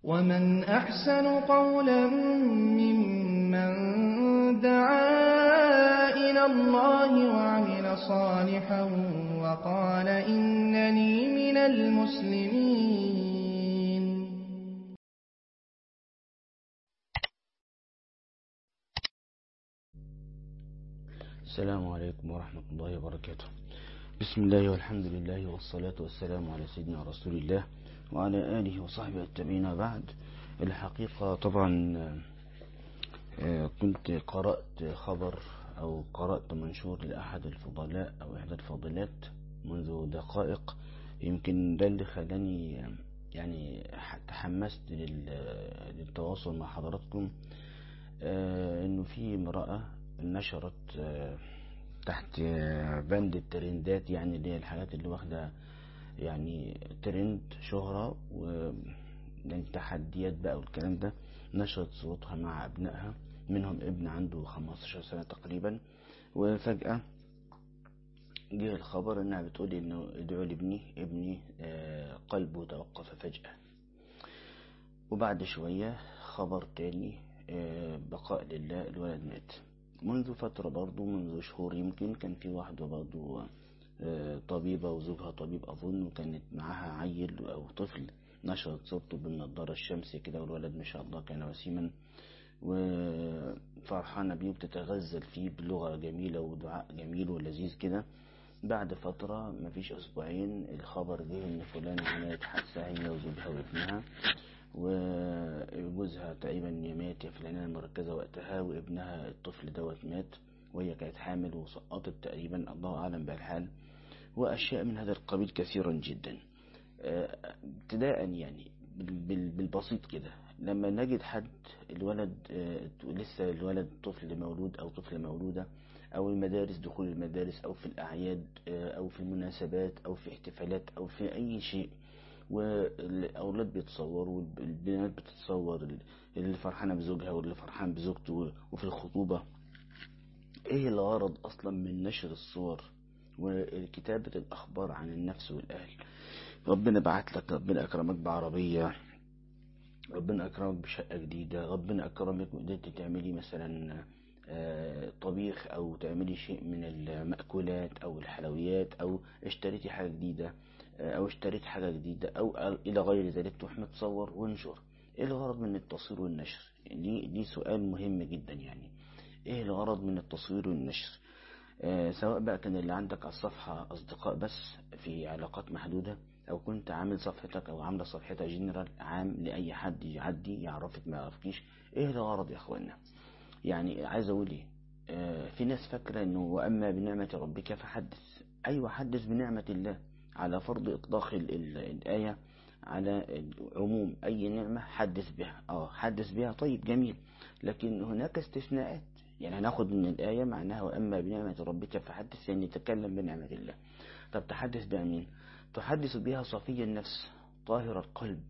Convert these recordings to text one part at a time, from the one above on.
ومن أحسن قولا ممن دعا إلى الله وعمل صالحا وقال إنني من المسلمين السلام عليكم ورحمة الله وبركاته بسم الله والحمد لله والصلاة والسلام على سيدنا رسول الله وعلى آله وصحبه التابعين بعد الحقيقة طبعا كنت قرأت خبر أو قرأت منشور لأحد الفضلاء أو إحدى الفاضلات منذ دقائق يمكن ده اللي خلاني يعني تحمست للتواصل مع حضراتكم انه في امرأة نشرت تحت بند الترندات يعني اللي هي الحاجات اللي واخده يعني ترند شهرة والتحديات بقى والكلام ده نشرت صورتها مع ابنائها منهم ابن عنده 15 سنة تقريبا وفجأة جه الخبر انها بتقول انه ادعوا لابني ابني قلبه توقف فجأة وبعد شوية خبر تاني بقاء لله الولد مات منذ فترة برضو منذ شهور يمكن كان في واحدة برضو طبيبة وزوجها طبيب أظن وكانت معاها عيل أو طفل نشرت صورته بالنضارة الشمسية كده والولد ما شاء الله كان وسيما وفرحانة بيه وبتتغزل فيه بلغة جميلة ودعاء جميل ولذيذ كده بعد فترة مفيش أسبوعين الخبر جه إن فلانة عملت حادثة هي وزوجها وابنها وجوزها تقريبا مات في العناية المركزة وقتها وابنها الطفل دوت مات وهي كانت حامل وسقطت تقريبا الله أعلم بالحال وأشياء من هذا القبيل كثيرا جدا ابتداء يعني بالبسيط كده لما نجد حد الولد لسه الولد طفل مولود أو طفل مولودة أو المدارس دخول المدارس أو في الأعياد أو في المناسبات أو في احتفالات أو في أي شيء والأولاد بيتصوروا والبنات بتتصور اللي فرحانة بزوجها واللي فرحان بزوجته وفي الخطوبة ايه الغرض اصلا من نشر الصور وكتابة الاخبار عن النفس والاهل ربنا بعت لك ربنا اكرمك بعربية ربنا اكرمك بشقة جديدة ربنا اكرمك وقدرت تعملي مثلا طبيخ او تعملي شيء من المأكولات او الحلويات او اشتريتي حاجة جديدة او اشتريت حاجة جديدة او الى غير ذلك تروح متصور وانشر ايه الغرض من التصوير والنشر دي, دي سؤال مهم جدا يعني ايه الغرض من التصوير والنشر آه سواء بقى كان اللي عندك على الصفحة اصدقاء بس في علاقات محدودة او كنت عامل صفحتك او عاملة صفحتك جنرال عام لاي حد يعدي يعرفك ما يعرفكيش ايه الغرض يا اخوانا يعني عايز اقول ايه آه في ناس فاكرة انه واما بنعمة ربك فحدث ايوه حدث بنعمة الله على فرض اطلاق الايه على عموم أي نعمة حدث بها اه حدث بها طيب جميل لكن هناك استثناءات يعني هناخد من الآية معناها وأما بنعمة ربك فحدث يعني تكلم بنعمة الله طب تحدث بها مين تحدث بها صفي النفس طاهر القلب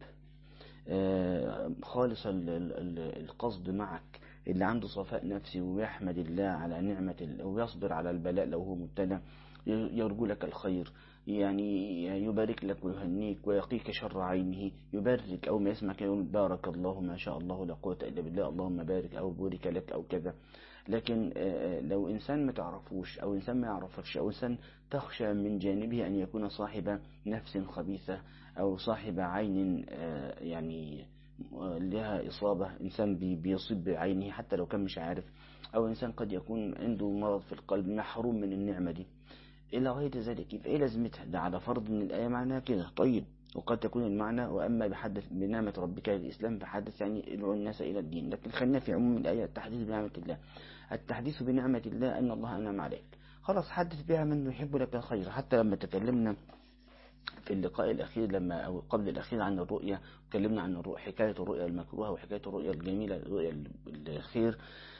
آه خالص القصد معك اللي عنده صفاء نفسي ويحمد الله على نعمة الله ويصبر على البلاء لو هو مبتلى يرجو لك الخير يعني يبارك لك ويهنيك ويقيك شر عينه يبارك أو ما يسمعك يقول بارك الله ما شاء الله لا قوة إلا بالله اللهم بارك أو بورك لك أو كذا لكن لو إنسان ما تعرفوش أو إنسان ما يعرفكش أو إنسان تخشى من جانبه أن يكون صاحب نفس خبيثة أو صاحب عين يعني لها إصابة إنسان بيصيب بعينه حتى لو كان مش عارف أو إنسان قد يكون عنده مرض في القلب محروم من النعمة دي إلى غير ذلك يبقى إيه لازمتها ده على فرض من الآية معناها كده طيب وقد تكون المعنى وأما بحدث بنعمة ربك الإسلام فحدث يعني ادعو الناس إلى الدين لكن خلينا في عموم الآية التحديث بنعمة الله التحديث بنعمة الله أن الله أنعم عليك خلاص حدث بها من يحب لك الخير حتى لما تكلمنا في اللقاء الأخير لما أو قبل الأخير عن الرؤية تكلمنا عن الرؤية حكاية الرؤية المكروهة وحكاية الرؤية الجميلة الرؤية الخير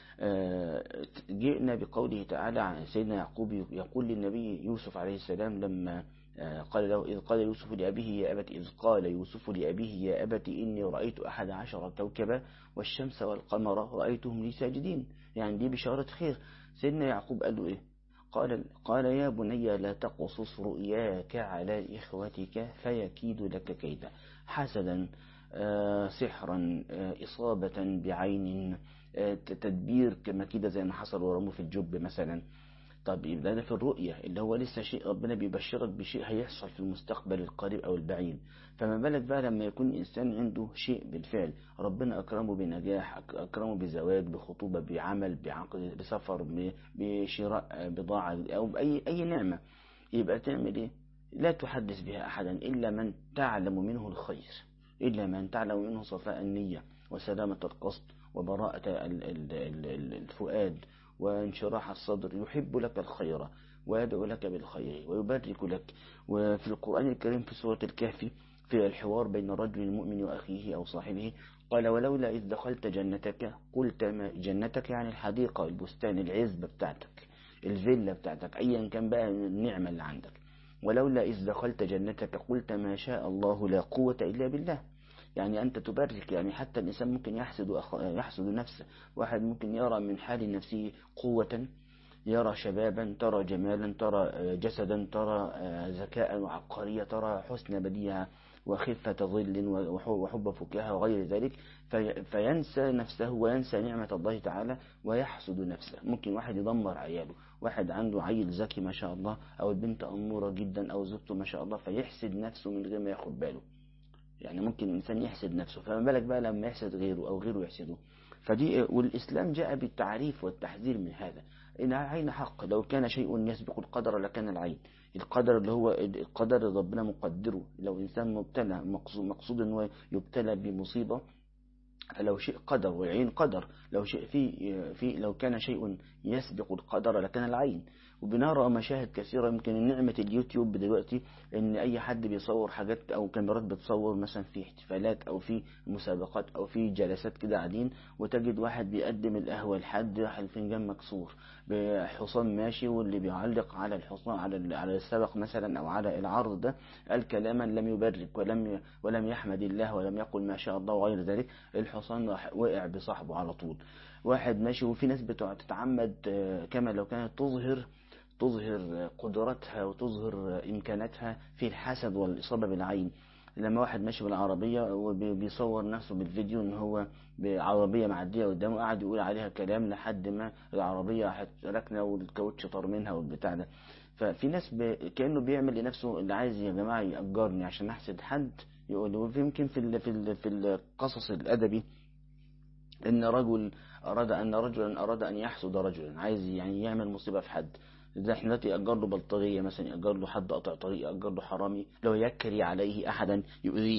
جئنا بقوله تعالى عن سيدنا يعقوب يقول للنبي يوسف عليه السلام لما قال له إذ قال يوسف لأبيه يا أبت إذ قال يوسف لأبيه يا أبت إني رأيت أحد عشر كوكبا والشمس والقمر رأيتهم لي ساجدين يعني دي بشارة خير سيدنا يعقوب قال له إيه قال, قال يا بني لا تقصص رؤياك على إخوتك فيكيد لك كيدا حسدا سحرا إصابة بعين تدبير كما كده زي ما حصل ورموه في الجب مثلا طب يبقى ده في الرؤية اللي هو لسه شيء ربنا بيبشرك بشيء هيحصل في المستقبل القريب أو البعيد فما بالك بقى لما يكون إنسان عنده شيء بالفعل ربنا أكرمه بنجاح أكرمه بزواج بخطوبة بعمل بعقد بسفر بشراء بضاعة أو بأي أي نعمة يبقى تعمل إيه لا تحدث بها أحدا إلا من تعلم منه الخير إلا من تعلم منه صفاء النية وسلامة القصد وبراءة الفؤاد وانشراح الصدر يحب لك الخير ويدعو لك بالخير ويبارك لك وفي القرآن الكريم في سورة الكهف في الحوار بين الرجل المؤمن وأخيه أو صاحبه قال ولولا إذ دخلت جنتك قلت ما جنتك يعني الحديقة البستان العزبة بتاعتك الفيلا بتاعتك أيا كان بقى النعمة اللي عندك ولولا إذ دخلت جنتك قلت ما شاء الله لا قوة إلا بالله يعني أنت تبرك يعني حتى الإنسان ممكن يحسد يحسد نفسه واحد ممكن يرى من حال نفسه قوة يرى شبابا ترى جمالا ترى جسدا ترى ذكاء وعبقرية ترى حسن بديهة وخفة ظل وحب فكاهة وغير ذلك فينسى نفسه وينسى نعمة الله تعالى ويحسد نفسه ممكن واحد يدمر عياله واحد عنده عيل ذكي ما شاء الله أو البنت أمورة جدا أو زوجته ما شاء الله فيحسد نفسه من غير ما ياخد باله يعني ممكن الإنسان يحسد نفسه فما بالك بقى لما يحسد غيره أو غيره يحسده فدي والإسلام جاء بالتعريف والتحذير من هذا إن العين حق لو كان شيء يسبق القدر لكان العين القدر اللي هو القدر اللي ربنا مقدره لو إنسان مبتلى مقصود, مقصود أنه يبتلى بمصيبة فلو شيء قدر والعين قدر لو شيء في في لو كان شيء يسبق القدر لكان العين وبنرى مشاهد كثيرة يمكن نعمة اليوتيوب دلوقتي ان اي حد بيصور حاجات او كاميرات بتصور مثلا في احتفالات او في مسابقات او في جلسات كده قاعدين وتجد واحد بيقدم القهوة لحد الفنجان مكسور بحصان ماشي واللي بيعلق على الحصان على على السبق مثلا او على العرض ده قال كلاما لم يبرك ولم ولم يحمد الله ولم يقل ما شاء الله وغير ذلك الحصان وقع بصاحبه على طول واحد ماشي وفي ناس بتتعمد كما لو كانت تظهر تظهر قدرتها وتظهر إمكاناتها في الحسد والإصابة بالعين لما واحد ماشي بالعربية وبيصور نفسه بالفيديو ان هو بعربية معدية قدامه قاعد يقول عليها كلام لحد ما العربية ركنة والكاوتش طار منها والبتاع ده ففي ناس ب... كأنه بيعمل لنفسه اللي عايز يا جماعة يأجرني عشان أحسد حد يقول يمكن في ال... في ال... في القصص الأدبي ان رجل أراد أن رجلا أراد أن يحسد رجلا عايز يعني يعمل مصيبة في حد إذا احنا دلوقتي يأجر له بلطجية مثلا يأجر له حد قطع طريق يأجر له حرامي لو يكري عليه أحدا يؤذيه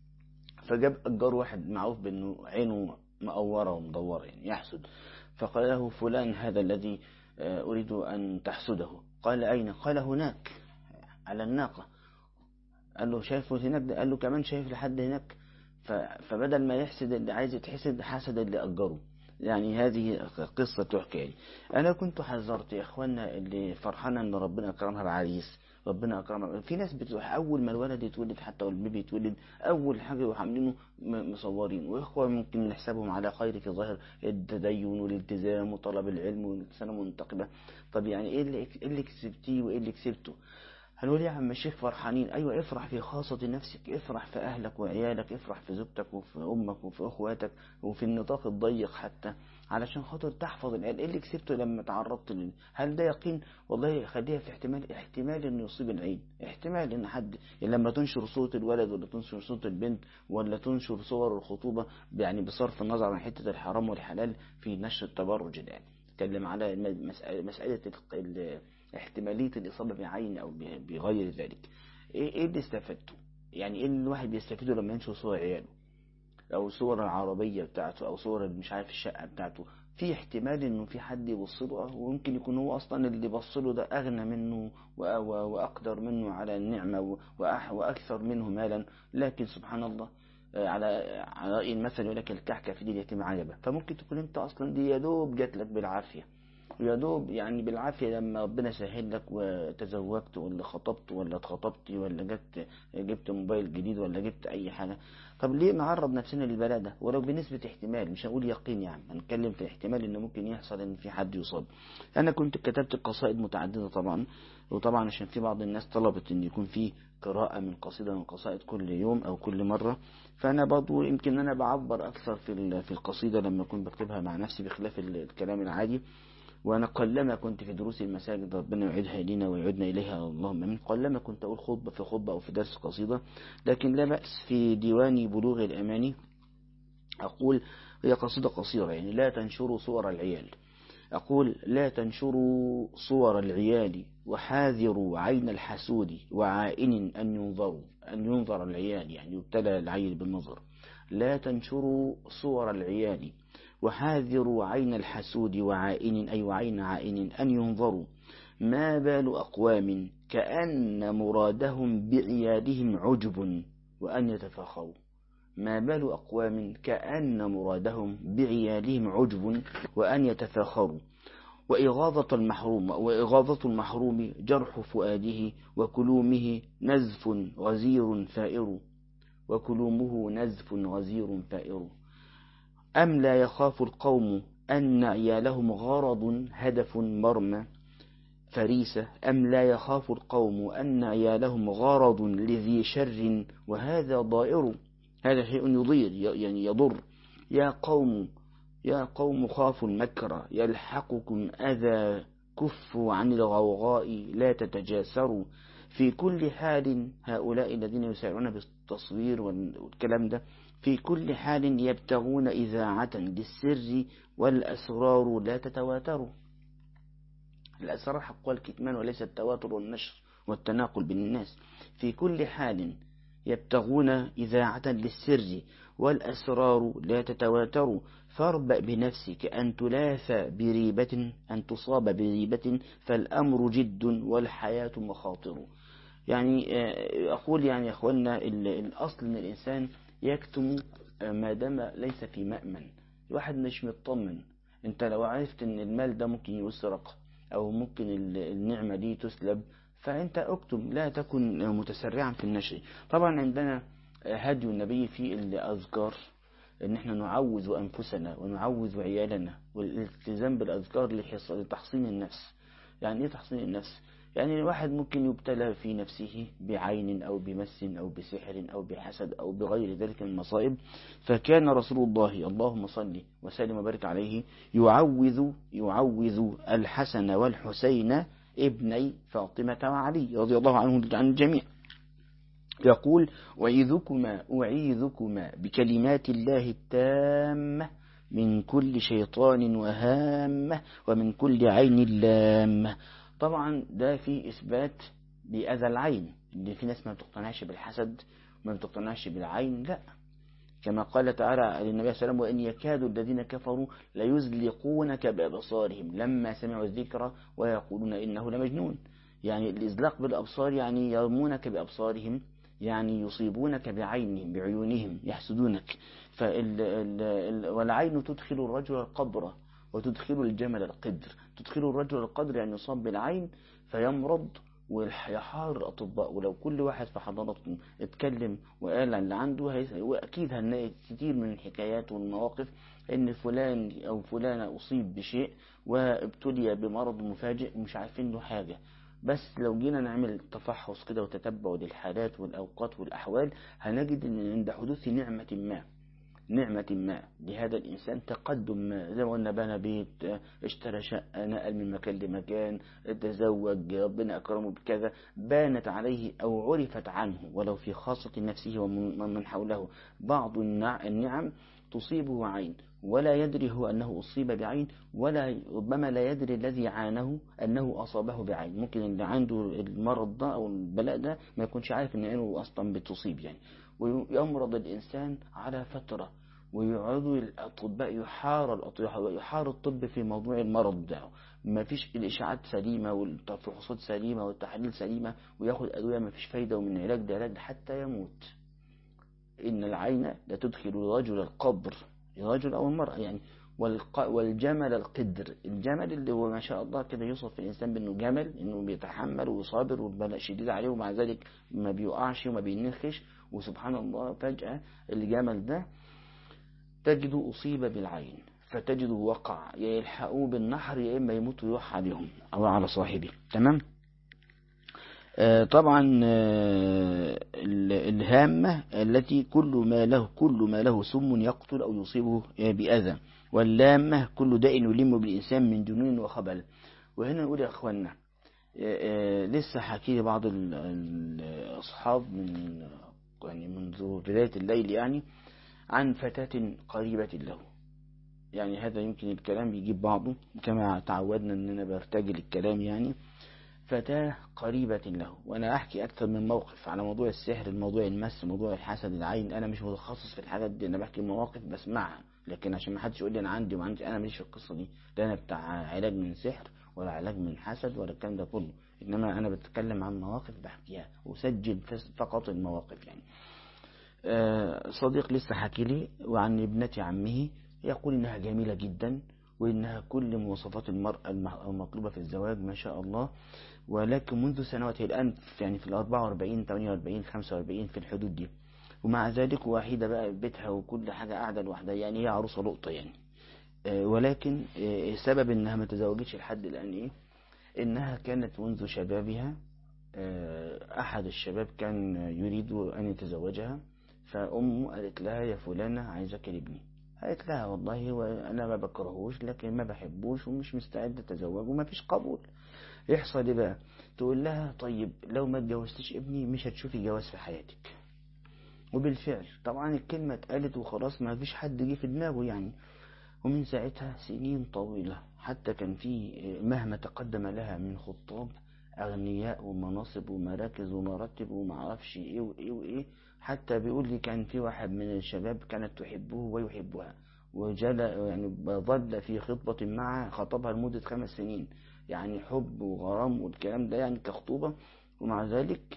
فجاب أجر واحد معروف بأنه عينه مقورة ومدورة يعني يحسد فقال له فلان هذا الذي أريد أن تحسده قال أين قال هناك على الناقة قال له شايفه هناك ده قال له كمان شايف لحد هناك فبدل ما يحسد اللي عايز يتحسد حسد اللي أجره يعني هذه قصة تحكي يعني. أنا كنت حذرت يا إخوانا اللي فرحانة أن ربنا أكرمها بعريس ربنا أكرمها في ناس بتروح أول ما الولد يتولد حتى والبيبي يتولد أول حاجة يروحوا عاملينه مصورين وإخوة ممكن نحسبهم على خير في ظاهر التدين والالتزام وطلب العلم والسنة منتقبة طب يعني إيه اللي, إيه اللي كسبتيه وإيه اللي كسبته هنقول يا عم الشيخ فرحانين أيوة افرح في خاصة نفسك افرح في أهلك وعيالك افرح في زوجتك وفي أمك وفي أخواتك وفي النطاق الضيق حتى علشان خاطر تحفظ العيال ايه اللي كسبته لما تعرضت له هل ده يقين والله خليها في احتمال احتمال انه يصيب العين احتمال ان حد لما تنشر صورة الولد ولا تنشر صورة البنت ولا تنشر صور الخطوبة يعني بصرف النظر عن حتة الحرام والحلال في نشر التبرج الآن تكلم على مسألة احتمالية الإصابة بعين أو بغير ذلك إيه اللي استفدته يعني إيه اللي الواحد بيستفيده لما ينشر صور عياله أو صور العربية بتاعته أو صور مش عارف الشقة بتاعته في احتمال إنه في حد يبص له ويمكن يكون هو أصلا اللي بص له ده أغنى منه وأقدر منه على النعمة وأكثر منه مالا لكن سبحان الله على على رأي المثل يقول لك الكحكة في دي اليتيم عجبة فممكن تكون أنت أصلا دي يا دوب جات لك بالعافية ويا دوب يعني بالعافية لما ربنا سهل لك وتزوجت ولا خطبت ولا اتخطبت ولا جبت جبت موبايل جديد ولا جبت أي حاجة طب ليه نعرض نفسنا للبلاء ده ولو بنسبة احتمال مش هقول يقين يعني هنتكلم في احتمال إن ممكن يحصل إن في حد يصاب أنا كنت كتبت قصائد متعددة طبعا وطبعا عشان في بعض الناس طلبت إن يكون في قراءة من قصيدة من قصائد كل يوم أو كل مرة فأنا برضو يمكن أنا بعبر أكثر في في القصيدة لما أكون بكتبها مع نفسي بخلاف الكلام العادي وأنا قلما كنت في دروس المساجد ربنا يعيدها إلينا ويعودنا إليها اللهم من قلما كنت أقول خطبة في خطبة أو في درس قصيدة لكن لا بأس في ديوان بلوغ الأماني أقول هي قصيدة قصيرة يعني لا تنشروا صور العيال أقول لا تنشروا صور العيال وحاذروا عين الحسود وعائن أن ينظروا أن ينظر العيال يعني يبتلى العيل بالنظر لا تنشروا صور العيال وحاذروا عين الحسود وعائن أي وعين عائن أن ينظروا ما بال أقوام كأن مرادهم بعيالهم عجب وأن يتفاخروا ما بال أقوام كأن مرادهم بعيالهم عجب وأن يتفاخروا وإغاظة المحروم وإغاظة المحروم جرح فؤاده وكلومه نزف غزير ثائر وكلومه نزف غزير ثائر أم لا يخاف القوم أن عيالهم غرض هدف مرمى فريسة أم لا يخاف القوم أن عيالهم غرض لذي شر وهذا ضائر هذا شيء يضير يعني يضر يا قوم يا قوم خافوا المكر يلحقكم أذى كفوا عن الغوغاء لا تتجاسروا في كل حال هؤلاء الذين يسارعون بالتصوير والكلام ده في كل حال يبتغون إذاعة للسر والأسرار لا تتواتر الأسرار حق الكتمان وليس التواتر والنشر والتناقل بين الناس في كل حال يبتغون إذاعة للسر والأسرار لا تتواتر فاربأ بنفسك أن تلاثى بريبة أن تصاب بريبة فالأمر جد والحياة مخاطر يعني أقول يعني يا أخوانا الأصل أن الإنسان يكتم ما دام ليس في مأمن الواحد مش مطمن انت لو عرفت ان المال ده ممكن يسرق او ممكن النعمة دي تسلب فانت اكتم لا تكن متسرعا في النشر طبعا عندنا هدي النبي في الأذكار ان احنا نعوذ أنفسنا ونعوذ عيالنا والالتزام بالأذكار لتحصين النفس يعني ايه تحصين النفس يعني الواحد ممكن يبتلى في نفسه بعين أو بمس أو بسحر أو بحسد أو بغير ذلك من المصائب فكان رسول الله اللهم صل وسلم وبارك عليه يعوذ يعوذ الحسن والحسين ابني فاطمة وعلي رضي الله عنهم عن الجميع يقول أعيذكما أعيذكما بكلمات الله التامة من كل شيطان وهامة ومن كل عين لامة طبعا ده في إثبات بأذى العين اللي في ناس ما بتقتنعش بالحسد وما بتقتنعش بالعين لا كما قال تعالى للنبي صلى الله عليه وسلم وإن يكاد الذين كفروا ليزلقونك بأبصارهم لما سمعوا الذكر ويقولون إنه لمجنون يعني الإزلاق بالأبصار يعني يرمونك بأبصارهم يعني يصيبونك بعينهم بعيونهم يحسدونك فال والعين تدخل الرجل القبر وتدخل الجمل القدر تدخل الرجل القدر يعني يصاب بالعين فيمرض ويحار الأطباء ولو كل واحد في حضراتكم اتكلم وقال اللي عنده وأكيد هنلاقي كتير من الحكايات والمواقف إن فلان أو فلانة أصيب بشيء وابتلي بمرض مفاجئ ومش عارفين له حاجة بس لو جينا نعمل تفحص كده وتتبع للحالات والأوقات والأحوال هنجد أن عند حدوث نعمة ما نعمة ما لهذا الإنسان تقدم ما زي ما قلنا بنى بيت اشترى شقة نقل من مكان لمكان تزوج ربنا أكرمه بكذا بانت عليه أو عرفت عنه ولو في خاصة نفسه ومن حوله بعض النعم تصيبه عين ولا يدري هو أنه أصيب بعين ولا ربما لا يدري الذي عانه أنه أصابه بعين ممكن اللي عنده المرض ده أو البلاء ده ما يكونش عارف أن عينه أصلا بتصيب يعني ويمرض الإنسان على فترة ويقعدوا الأطباء يحار يحار الطب في موضوع المرض ده ما فيش الإشاعات سليمة والتفحوصات سليمة والتحاليل سليمة وياخد أدوية ما فيش فايدة ومن علاج ده علاج حتى يموت إن العين لا تدخل الرجل القبر الرجل أو المرأة يعني والجمل القدر الجمل اللي هو ما شاء الله كده يوصف الإنسان بأنه جمل إنه بيتحمل وصابر والبلاء شديد عليه ومع ذلك ما بيقعش وما بينخش وسبحان الله فجأة الجمل ده تجده أصيب بالعين فتجده وقع يا يلحقوه بالنحر يا إما يموت ويوح عليهم أو على صاحبه تمام آه طبعا آه الهامة التي كل ما له كل ما له سم يقتل أو يصيبه بأذى واللامة كل داء يلم بالإنسان من جنون وخبل وهنا نقول يا أخوانا آه لسه حكي بعض الأصحاب من يعني منذ بداية الليل يعني عن فتاة قريبة له يعني هذا يمكن الكلام بيجيب بعضه كما تعودنا أننا برتجل الكلام يعني فتاة قريبة له وأنا أحكي أكثر من موقف على موضوع السحر الموضوع المس موضوع الحسد العين أنا مش متخصص في الحاجات دي أنا بحكي مواقف بسمعها لكن عشان ما حدش يقول لي أنا عندي وما عندي أنا ماليش في القصة دي لا أنا بتاع علاج من سحر ولا علاج من حسد ولا الكلام ده كله إنما أنا بتكلم عن مواقف بحكيها وسجل فقط المواقف يعني صديق لسه حكي لي وعن ابنة عمه يقول إنها جميلة جدا وإنها كل مواصفات المرأة المطلوبة في الزواج ما شاء الله ولكن منذ سنوات الآن يعني في ال 44 48 45 في الحدود دي ومع ذلك وحيدة بقى بيتها وكل حاجة قاعدة لوحدها يعني هي عروسة لقطة يعني ولكن سبب إنها ما تزوجتش لحد الآن إيه إنها كانت منذ شبابها أحد الشباب كان يريد أن يتزوجها فأمه قالت لها يا فلانة عايزك لابني قالت لها والله وأنا ما بكرهوش لكن ما بحبوش ومش مستعد أتزوج وما فيش قبول يحصل ايه بقى تقول لها طيب لو ما اتجوزتش ابني مش هتشوفي جواز في حياتك وبالفعل طبعا الكلمة اتقالت وخلاص ما فيش حد جه في دماغه يعني ومن ساعتها سنين طويلة حتى كان في مهما تقدم لها من خطاب أغنياء ومناصب ومراكز ومراتب ومعرفش إيه وإيه وإيه حتى بيقول لي كان في واحد من الشباب كانت تحبه ويحبها وجل يعني ظل في خطبة معها خطبها لمدة خمس سنين يعني حب وغرام والكلام ده يعني كخطوبة ومع ذلك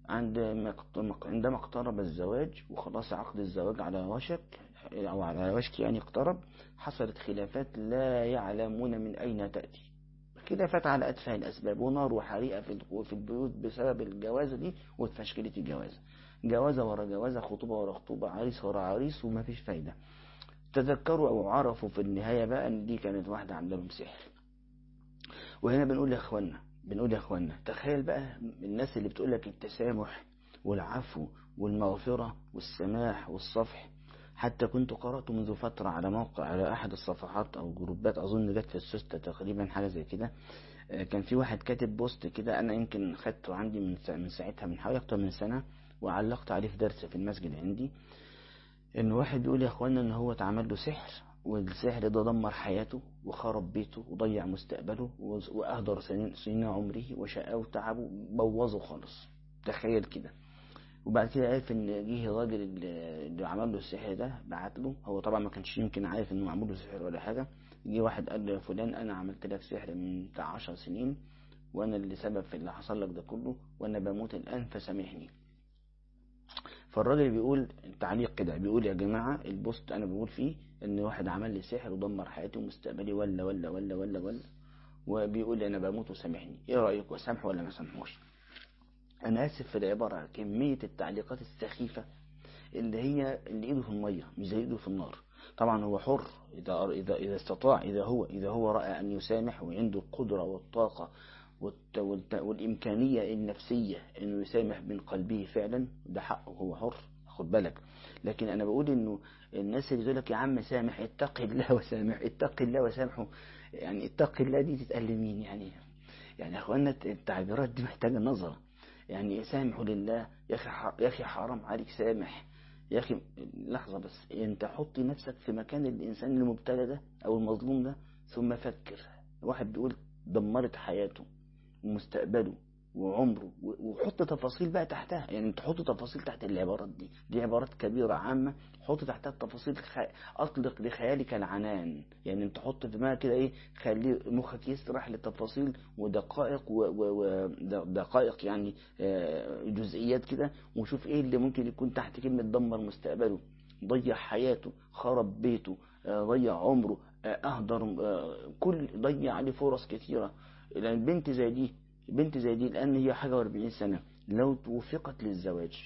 عندما اقترب الزواج وخلاص عقد الزواج على وشك أو على وشك يعني اقترب حصلت خلافات لا يعلمون من أين تأتي خلافات على أتفه الأسباب ونار وحريقة في البيوت بسبب الجوازة دي وتفشكلت الجوازة جوازة ورا جوازة خطوبة ورا خطوبة عريس ورا عريس وما فيش فايدة تذكروا أو عرفوا في النهاية بقى أن دي كانت واحدة عندها لهم سحر وهنا بنقول يا اخوانا بنقول يا اخوانا تخيل بقى الناس اللي بتقول لك التسامح والعفو والمغفرة والسماح والصفح حتى كنت قرأت منذ فترة على موقع على أحد الصفحات أو جروبات أظن جت في السوستة تقريبا حاجة زي كده كان في واحد كاتب بوست كده أنا يمكن خدته عندي من من ساعتها من حوالي أكتر من سنة وعلقت عليه في درس في المسجد عندي إن واحد بيقول يا إخوانا إن هو اتعمل له سحر والسحر ده دمر حياته وخرب بيته وضيع مستقبله وأهدر سنين, سنين عمره وشقاه وتعبه بوظه خالص تخيل كده وبعد كده عرف ان جه الراجل اللي عمل له السحر ده بعت له هو طبعا ما كانش يمكن عارف انه معمول له سحر ولا حاجه جه واحد قال له يا فلان انا عملت لك سحر من بتاع 10 سنين وانا اللي سبب في اللي حصل لك ده كله وانا بموت الان فسامحني فالراجل بيقول تعليق كده بيقول يا جماعة البوست أنا بقول فيه إن واحد عمل لي سحر ودمر حياتي ومستقبلي ولا ولا ولا ولا ولا وبيقول لي أنا بموت وسامحني إيه رأيك وسامحه ولا ما سامحوش أنا آسف في العبارة كمية التعليقات السخيفة اللي هي اللي إيده في المية مش زي إيده في النار طبعا هو حر إذا إذا إذا استطاع إذا هو إذا هو رأى أن يسامح وعنده القدرة والطاقة والإمكانية النفسية إنه يسامح من قلبه فعلا ده حقه هو حر خد بالك لكن أنا بقول إنه الناس اللي يقول لك يا عم سامح اتق الله وسامح اتق الله وسامحه يعني اتق الله دي تتقال لمين يعني يعني يا اخوانا التعبيرات دي محتاجة نظرة يعني سامحوا لله يا أخي يا أخي حرام عليك سامح يا أخي لحظة بس أنت حط نفسك في مكان الإنسان المبتلى ده أو المظلوم ده ثم فكر واحد بيقول دمرت حياته ومستقبله وعمره وحط تفاصيل بقى تحتها يعني انت حط تفاصيل تحت العبارات دي دي عبارات كبيرة عامة حط تحتها التفاصيل خ... اطلق لخيالك العنان يعني انت حط في دماغك كده ايه خلي مخك يسرح لتفاصيل ودقائق ودقائق و... و... يعني جزئيات كده وشوف ايه اللي ممكن يكون تحت كلمة دمر مستقبله ضيع حياته خرب بيته ضيع عمره أهدر كل ضيع عليه فرص كثيرة لأن بنت زي دي بنت زي دي الآن هي حاجة واربعين سنة لو توفقت للزواج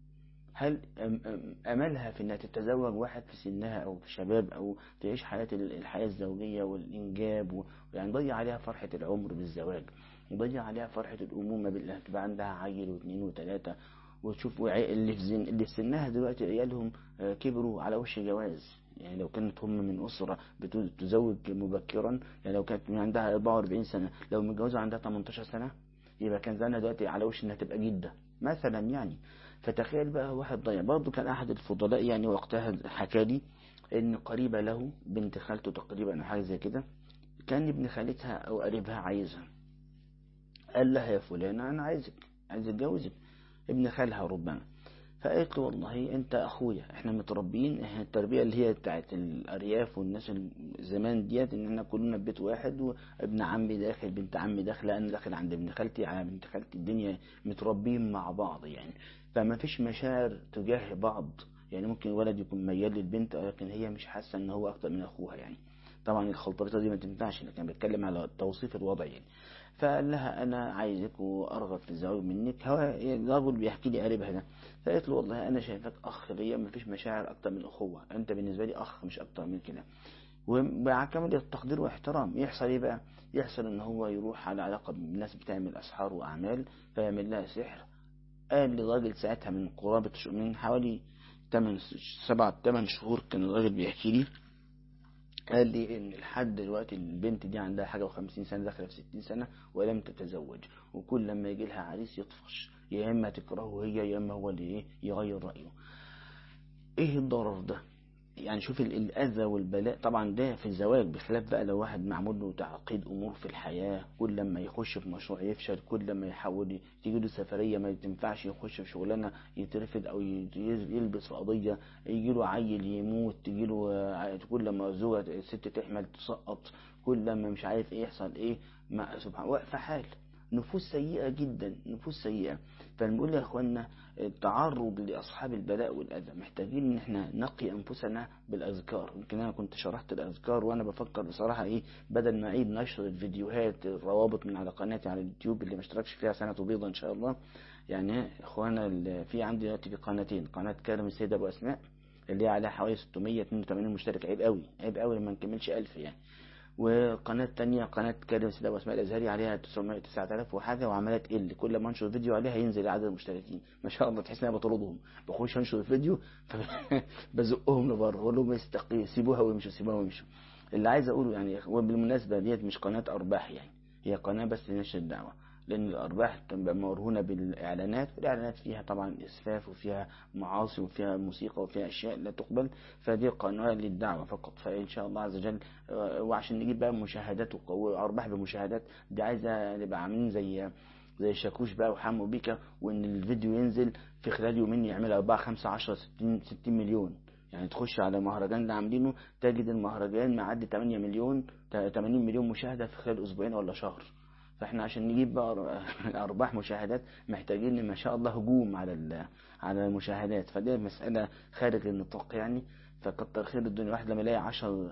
هل أملها في أنها تتزوج واحد في سنها أو في شباب أو تعيش حياة الحياة الزوجية والإنجاب يعني ضيع عليها فرحة العمر بالزواج وضيع عليها فرحة الأمومة بالله تبقى عندها عيل واثنين وثلاثة وتشوف اللي في زن اللي في سنها دلوقتي عيالهم كبروا على وش جواز يعني لو كانت هم من أسرة بتزوج مبكرا يعني لو كانت من عندها 44 سنة لو متجوزة عندها 18 سنة يبقى كان زمانها دلوقتي على وش انها تبقى جدة مثلا يعني فتخيل بقى واحد ضيع برضه كان أحد الفضلاء يعني وقتها حكى لي إن قريبة له بنت خالته تقريبا أو حاجة زي كده كان ابن خالتها أو قريبها عايزها قال لها يا فلانة أنا عايزك عايز اتجوزك ابن خالها ربما فقالت له والله انت اخويا احنا متربيين احنا التربيه اللي هي بتاعت الارياف والناس زمان ديت ان احنا كلنا في بيت واحد وابن عمي داخل بنت عمي داخله انا داخل عند ابن خالتي على بنت خالتي الدنيا متربيين مع بعض يعني فما فيش مشاعر تجاه بعض يعني ممكن ولد يكون ميال للبنت لكن هي مش حاسه ان هو اكتر من اخوها يعني طبعا الخلطبيطه دي ما تنفعش لكن بتكلم على توصيف الوضع يعني فقال لها انا عايزك وارغب في الزواج منك هو الرجل بيحكي لي قريبها ده فقالت له والله انا شايفك اخ ليا ما فيش مشاعر اكتر من اخوه انت بالنسبه لي اخ مش اكتر من كده ومع كامل التقدير واحترام يحصل ايه بقى يحصل ان هو يروح على علاقه بالناس بتعمل اسحار واعمال فيعمل لها سحر قال للراجل ساعتها من قرابه من حوالي 8 7 8 شهور كان الراجل بيحكي لي قال لي ان لحد دلوقتي البنت دي عندها حاجه و50 سنه داخله في 60 سنه ولم تتزوج وكل لما يجي لها عريس يطفش يا اما تكرهه هي يا اما هو اللي ايه يغير رايه ايه الضرر ده يعني شوف الاذى والبلاء طبعا ده في الزواج بخلاف بقى لو واحد معمول له تعقيد امور في الحياه كل لما يخش في مشروع يفشل كل لما يحاول تيجي له سفريه ما تنفعش يخش في شغلانه يترفض او يلبس في قضيه يجي له عيل يموت تيجي له كل لما زوجة الست تحمل تسقط كل لما مش عارف ايه يحصل ايه مع سبحان واقفه حال نفوس سيئة جدا نفوس سيئة فنقول يا اخوانا التعرض لأصحاب البلاء والأذى محتاجين ان احنا نقي أنفسنا بالأذكار يمكن أنا كنت شرحت الأذكار وأنا بفكر بصراحة إيه بدل ما أعيد نشر الفيديوهات الروابط من على قناتي على اليوتيوب اللي ما اشتركش فيها سنة بيضة إن شاء الله يعني اخوانا في عندي دلوقتي في قناتين قناة كرم السيدة أبو أسماء اللي هي عليها حوالي 682 مشترك عيب قوي عيب قوي لما نكملش 1000 يعني وقناة تانية قناة كريم سيدة واسماء الأزهري عليها 900 9000 وحاجة وعمالة تقل كل ما انشر فيديو عليها ينزل عدد المشتركين ما شاء الله تحس ان انا بطردهم بخش انشر الفيديو بزقهم لبره بقول لهم استقي سيبوها ويمشوا سيبوها ويمشوا اللي عايز اقوله يعني وبالمناسبة ديت مش قناة ارباح يعني هي قناة بس لنشر الدعوة لأن الأرباح تبقى مرهونة بالإعلانات والإعلانات فيها طبعا إسفاف وفيها معاصي وفيها موسيقى وفيها أشياء لا تقبل فدي قناة للدعوة فقط فإن شاء الله عز وجل وعشان نجيب بقى مشاهدات وأرباح بمشاهدات دي عايزة نبقى عاملين زي زي شاكوش بقى وحمو بيكا وإن الفيديو ينزل في خلال يومين يعمل 4 5 10 60 60 مليون يعني تخش على مهرجان اللي عاملينه تجد المهرجان معدي 8 مليون 80 مليون مشاهدة في خلال أسبوعين ولا شهر فاحنا عشان نجيب بقى ارباح مشاهدات محتاجين ما شاء الله هجوم على على المشاهدات فدي مسألة خارج النطاق يعني فكتر خير الدنيا واحد لما يلاقي 10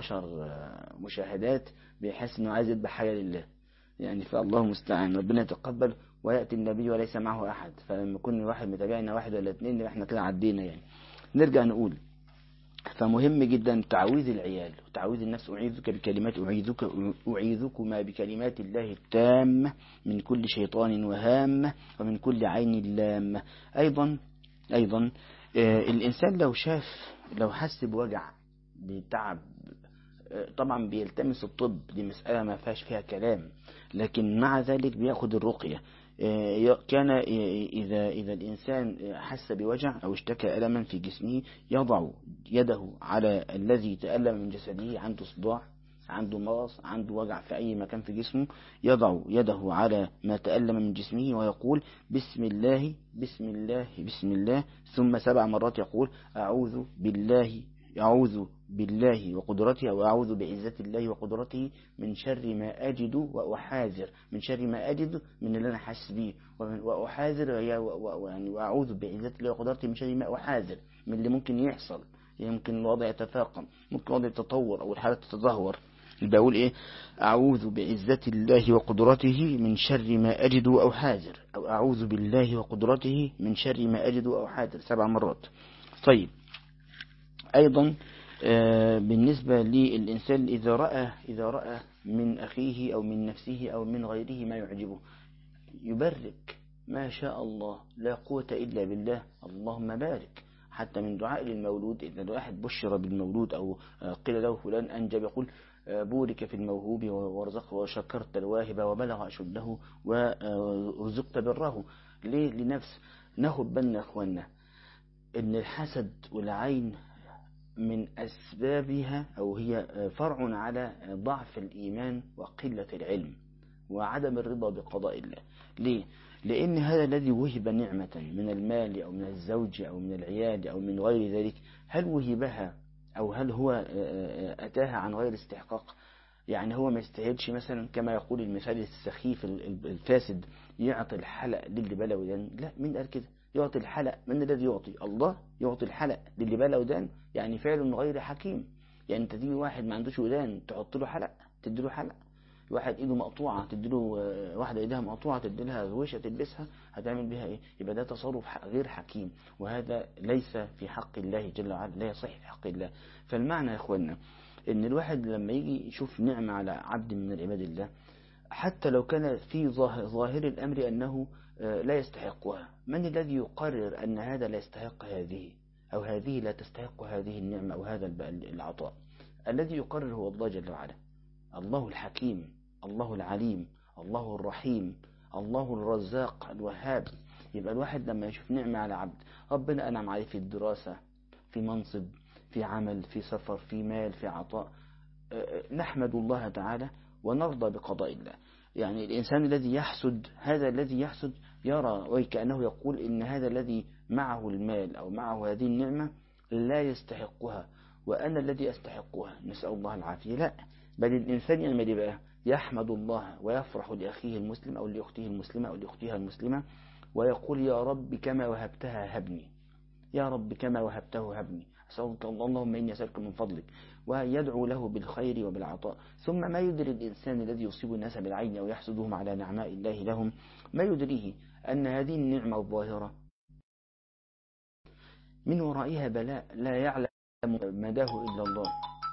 10 مشاهدات بيحس انه عايز يذبح حاجة لله يعني فالله المستعان ربنا يتقبل ويأتي النبي وليس معه أحد فلما يكون واحد متابعنا واحد ولا اثنين احنا كده عدينا يعني نرجع نقول فمهم جدا تعويذ العيال وتعويذ النفس أعيذك بكلمات أعيذك أعيذكما بكلمات الله التامة من كل شيطان وهامة ومن كل عين لامة أيضا أيضا آه الإنسان لو شاف لو حس بوجع بتعب آه طبعا بيلتمس الطب دي مسألة ما فيهاش فيها كلام لكن مع ذلك بياخد الرقية كان إذا إذا الإنسان حس بوجع أو اشتكى ألما في جسمه يضع يده على الذي تألم من جسده عنده صداع عنده مغص عنده وجع في أي مكان في جسمه يضع يده على ما تألم من جسمه ويقول بسم الله بسم الله بسم الله ثم سبع مرات يقول أعوذ بالله أعوذ بالله وقدرته أو أعوذ بعزة الله وقدرته من شر ما أجد وأحاذر من شر ما أجد من اللي أنا حاسس بيه وأحاذر يعني وأعوذ بعزة الله وقدرته من شر ما أحاذر من اللي ممكن يحصل يمكن الوضع يتفاقم ممكن الوضع يتطور أو الحالة تتدهور بقول إيه أعوذ بعزة الله وقدرته من شر ما أجد أو حاذر أو أعوذ بالله وقدرته من شر ما أجد أو حاذر سبع مرات طيب أيضا بالنسبة للإنسان إذا رأى إذا رأى من أخيه أو من نفسه أو من غيره ما يعجبه يبرك ما شاء الله لا قوة إلا بالله اللهم بارك حتى من دعاء للمولود إذا الواحد بشر بالمولود أو قيل له فلان أنجب يقول بورك في الموهوب ورزقه وشكرت الواهب وبلغ أشده ورزقت بره ليه لنفس ناخد بالنا يا اخوانا ان الحسد والعين من أسبابها أو هي فرع على ضعف الإيمان وقلة العلم وعدم الرضا بقضاء الله ليه؟ لأن هذا الذي وهب نعمة من المال أو من الزوج أو من العيال أو من غير ذلك هل وهبها أو هل هو أتاها عن غير استحقاق يعني هو ما يستاهلش مثلا كما يقول المثال السخيف الفاسد يعطي الحلق للي بلا ودان لا مين قال كده يعطي الحلق من الذي يعطي الله يعطي الحلق للي بلا ودان يعني فعل غير حكيم يعني انت تيجي واحد ما عندوش ودان تحط له حلق تدي له حلق واحد ايده مقطوعه تدي له واحده ايديها مقطوعه تدي لها غويشه تلبسها هتعمل بها ايه يبقى ده تصرف غير حكيم وهذا ليس في حق الله جل وعلا لا يصح في حق الله فالمعنى يا اخوانا ان الواحد لما يجي يشوف نعمه على عبد من عباد الله حتى لو كان في ظاهر الامر انه لا يستحقها من الذي يقرر أن هذا لا يستحق هذه أو هذه لا تستحق هذه النعمة أو هذا العطاء الذي يقرر هو الله جل وعلا الله الحكيم الله العليم الله الرحيم الله الرزاق الوهاب يبقى الواحد لما يشوف نعمة على عبد ربنا أنعم عليه في الدراسة في منصب في عمل في سفر في مال في عطاء نحمد الله تعالى ونرضى بقضاء الله يعني الإنسان الذي يحسد هذا الذي يحسد يرى وكأنه يقول إن هذا الذي معه المال أو معه هذه النعمة لا يستحقها وأنا الذي أستحقها نسأل الله العافية لا بل الإنسان يعمل يعني بقى يحمد الله ويفرح لأخيه المسلم أو لأخته المسلمة أو لأختها المسلمة ويقول يا رب كما وهبتها هبني يا رب كما وهبته هبني أسألك اللهم إني أسألك من فضلك ويدعو له بالخير وبالعطاء ثم ما يدري الإنسان الذي يصيب الناس بالعين أو يحسدهم على نعماء الله لهم ما يدريه أن هذه النعمة الظاهرة من ورائها بلاء لا يعلم مداه إلا الله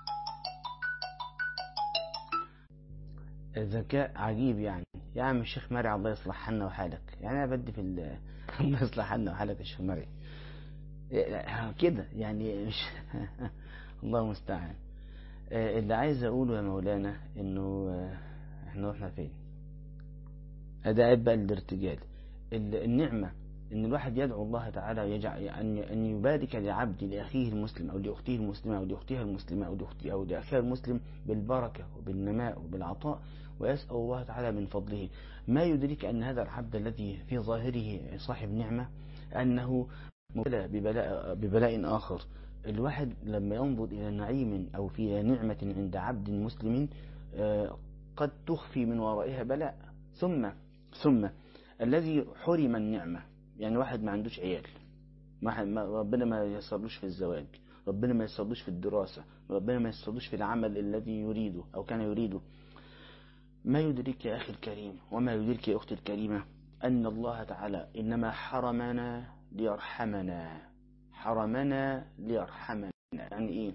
ذكاء عجيب يعني يا عم الشيخ مرعي الله يصلح حالنا وحالك يعني أنا بدي في الله يصلح حالنا وحالك يا الشيخ مرعي كده يعني مش الله المستعان اللي عايز اقوله يا مولانا انه احنا رحنا فين هذا عيب بقى الارتجال النعمة ان الواحد يدعو الله تعالى يجعل ان ان يبارك لعبد لاخيه المسلم او لاخته المسلمه او لاختها المسلمه او لاختها او لاخيها المسلم بالبركه وبالنماء وبالعطاء ويسال الله تعالى من فضله ما يدرك ان هذا العبد الذي في ظاهره صاحب نعمه انه مبتلى ببلاء, ببلاء آخر الواحد لما ينظر إلى نعيم أو في نعمة عند عبد مسلم قد تخفي من ورائها بلاء ثم ثم الذي حرم النعمة يعني واحد ما عندوش عيال ربنا ما يسرلوش في الزواج ربنا ما يسرلوش في الدراسة ربنا ما يسرلوش في العمل الذي يريده أو كان يريده ما يدرك يا أخي الكريم وما يدرك يا أختي الكريمة أن الله تعالى إنما حرمنا ليرحمنا حرمنا ليرحمنا يعني ايه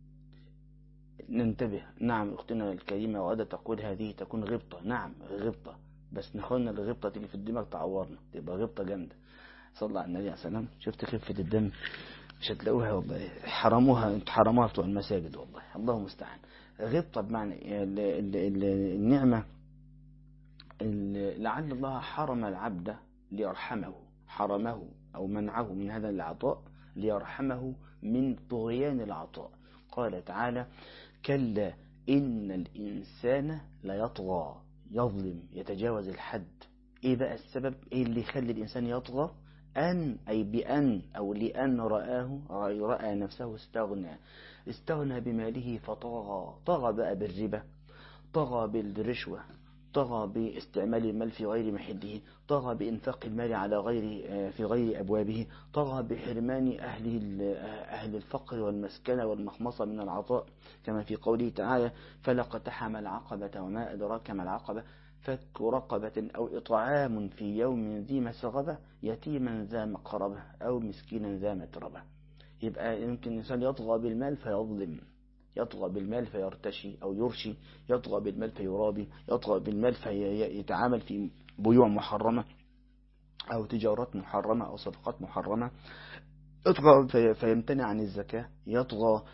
ننتبه نعم اختنا الكريمة وقد تقول هذه تكون غبطة نعم غبطة بس نخلنا الغبطة تيجي في الدماغ تعورنا تبقى غبطة جامدة صلى على النبي عليه السلام شفت خفة الدم مش هتلاقوها والله حرموها انت حرموها بتوع المساجد والله الله المستعان غبطة بمعنى النعمة لعل الله حرم العبد ليرحمه حرمه أو منعه من هذا العطاء ليرحمه من طغيان العطاء قال تعالى كلا إن الإنسان ليطغى يظلم يتجاوز الحد إيه بقى السبب إيه اللي يخلي الإنسان يطغى أن أي بأن أو لأن رآه رأى نفسه استغنى استغنى بماله فطغى طغى بقى بالربا طغى بالرشوة طغى باستعمال المال في غير محله طغى بإنفاق المال على غير في غير أبوابه طغى بحرمان أهل أهل الفقر والمسكنة والمخمصة من العطاء كما في قوله تعالى فلقتحم العقبة وما أدراك ما العقبة فك رقبة أو إطعام في يوم ذي مسغبة يتيما ذا مقربة أو مسكينا ذا متربة يبقى يمكن الإنسان يطغى بالمال فيظلم يطغى بالمال فيرتشي أو يرشي يطغى بالمال فيرابي يطغى بالمال فيتعامل في بيوع محرمة أو تجارات محرمة أو صفقات محرمة يطغى في فيمتنع عن الزكاة يطغى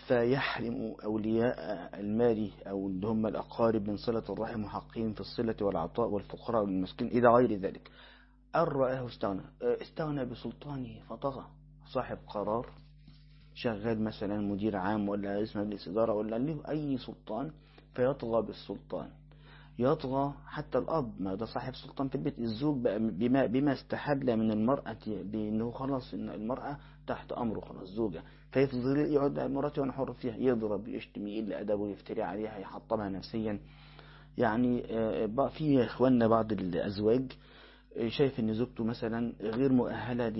فيحرم أولياء المال أو اللي هم الأقارب من صلة الرحم وحقهم في الصلة والعطاء والفقراء والمسكين إلى غير ذلك أن رآه استغنى استغنى بسلطانه فطغى صاحب قرار شغال مثلا مدير عام ولا رئيس مجلس إدارة ولا له أي سلطان فيطغى بالسلطان يطغى حتى الأب ما ده صاحب سلطان في البيت الزوج بقى بما, بما استحل من المرأة بأنه خلاص إن المرأة تحت أمره خلاص زوجة فيفضل يقعد مراتي وأنا حر فيها يضرب يشتم يقل أدبه يفتري عليها يحطمها نفسيا يعني بقى في إخواننا بعض الأزواج شايف إن زوجته مثلا غير مؤهلة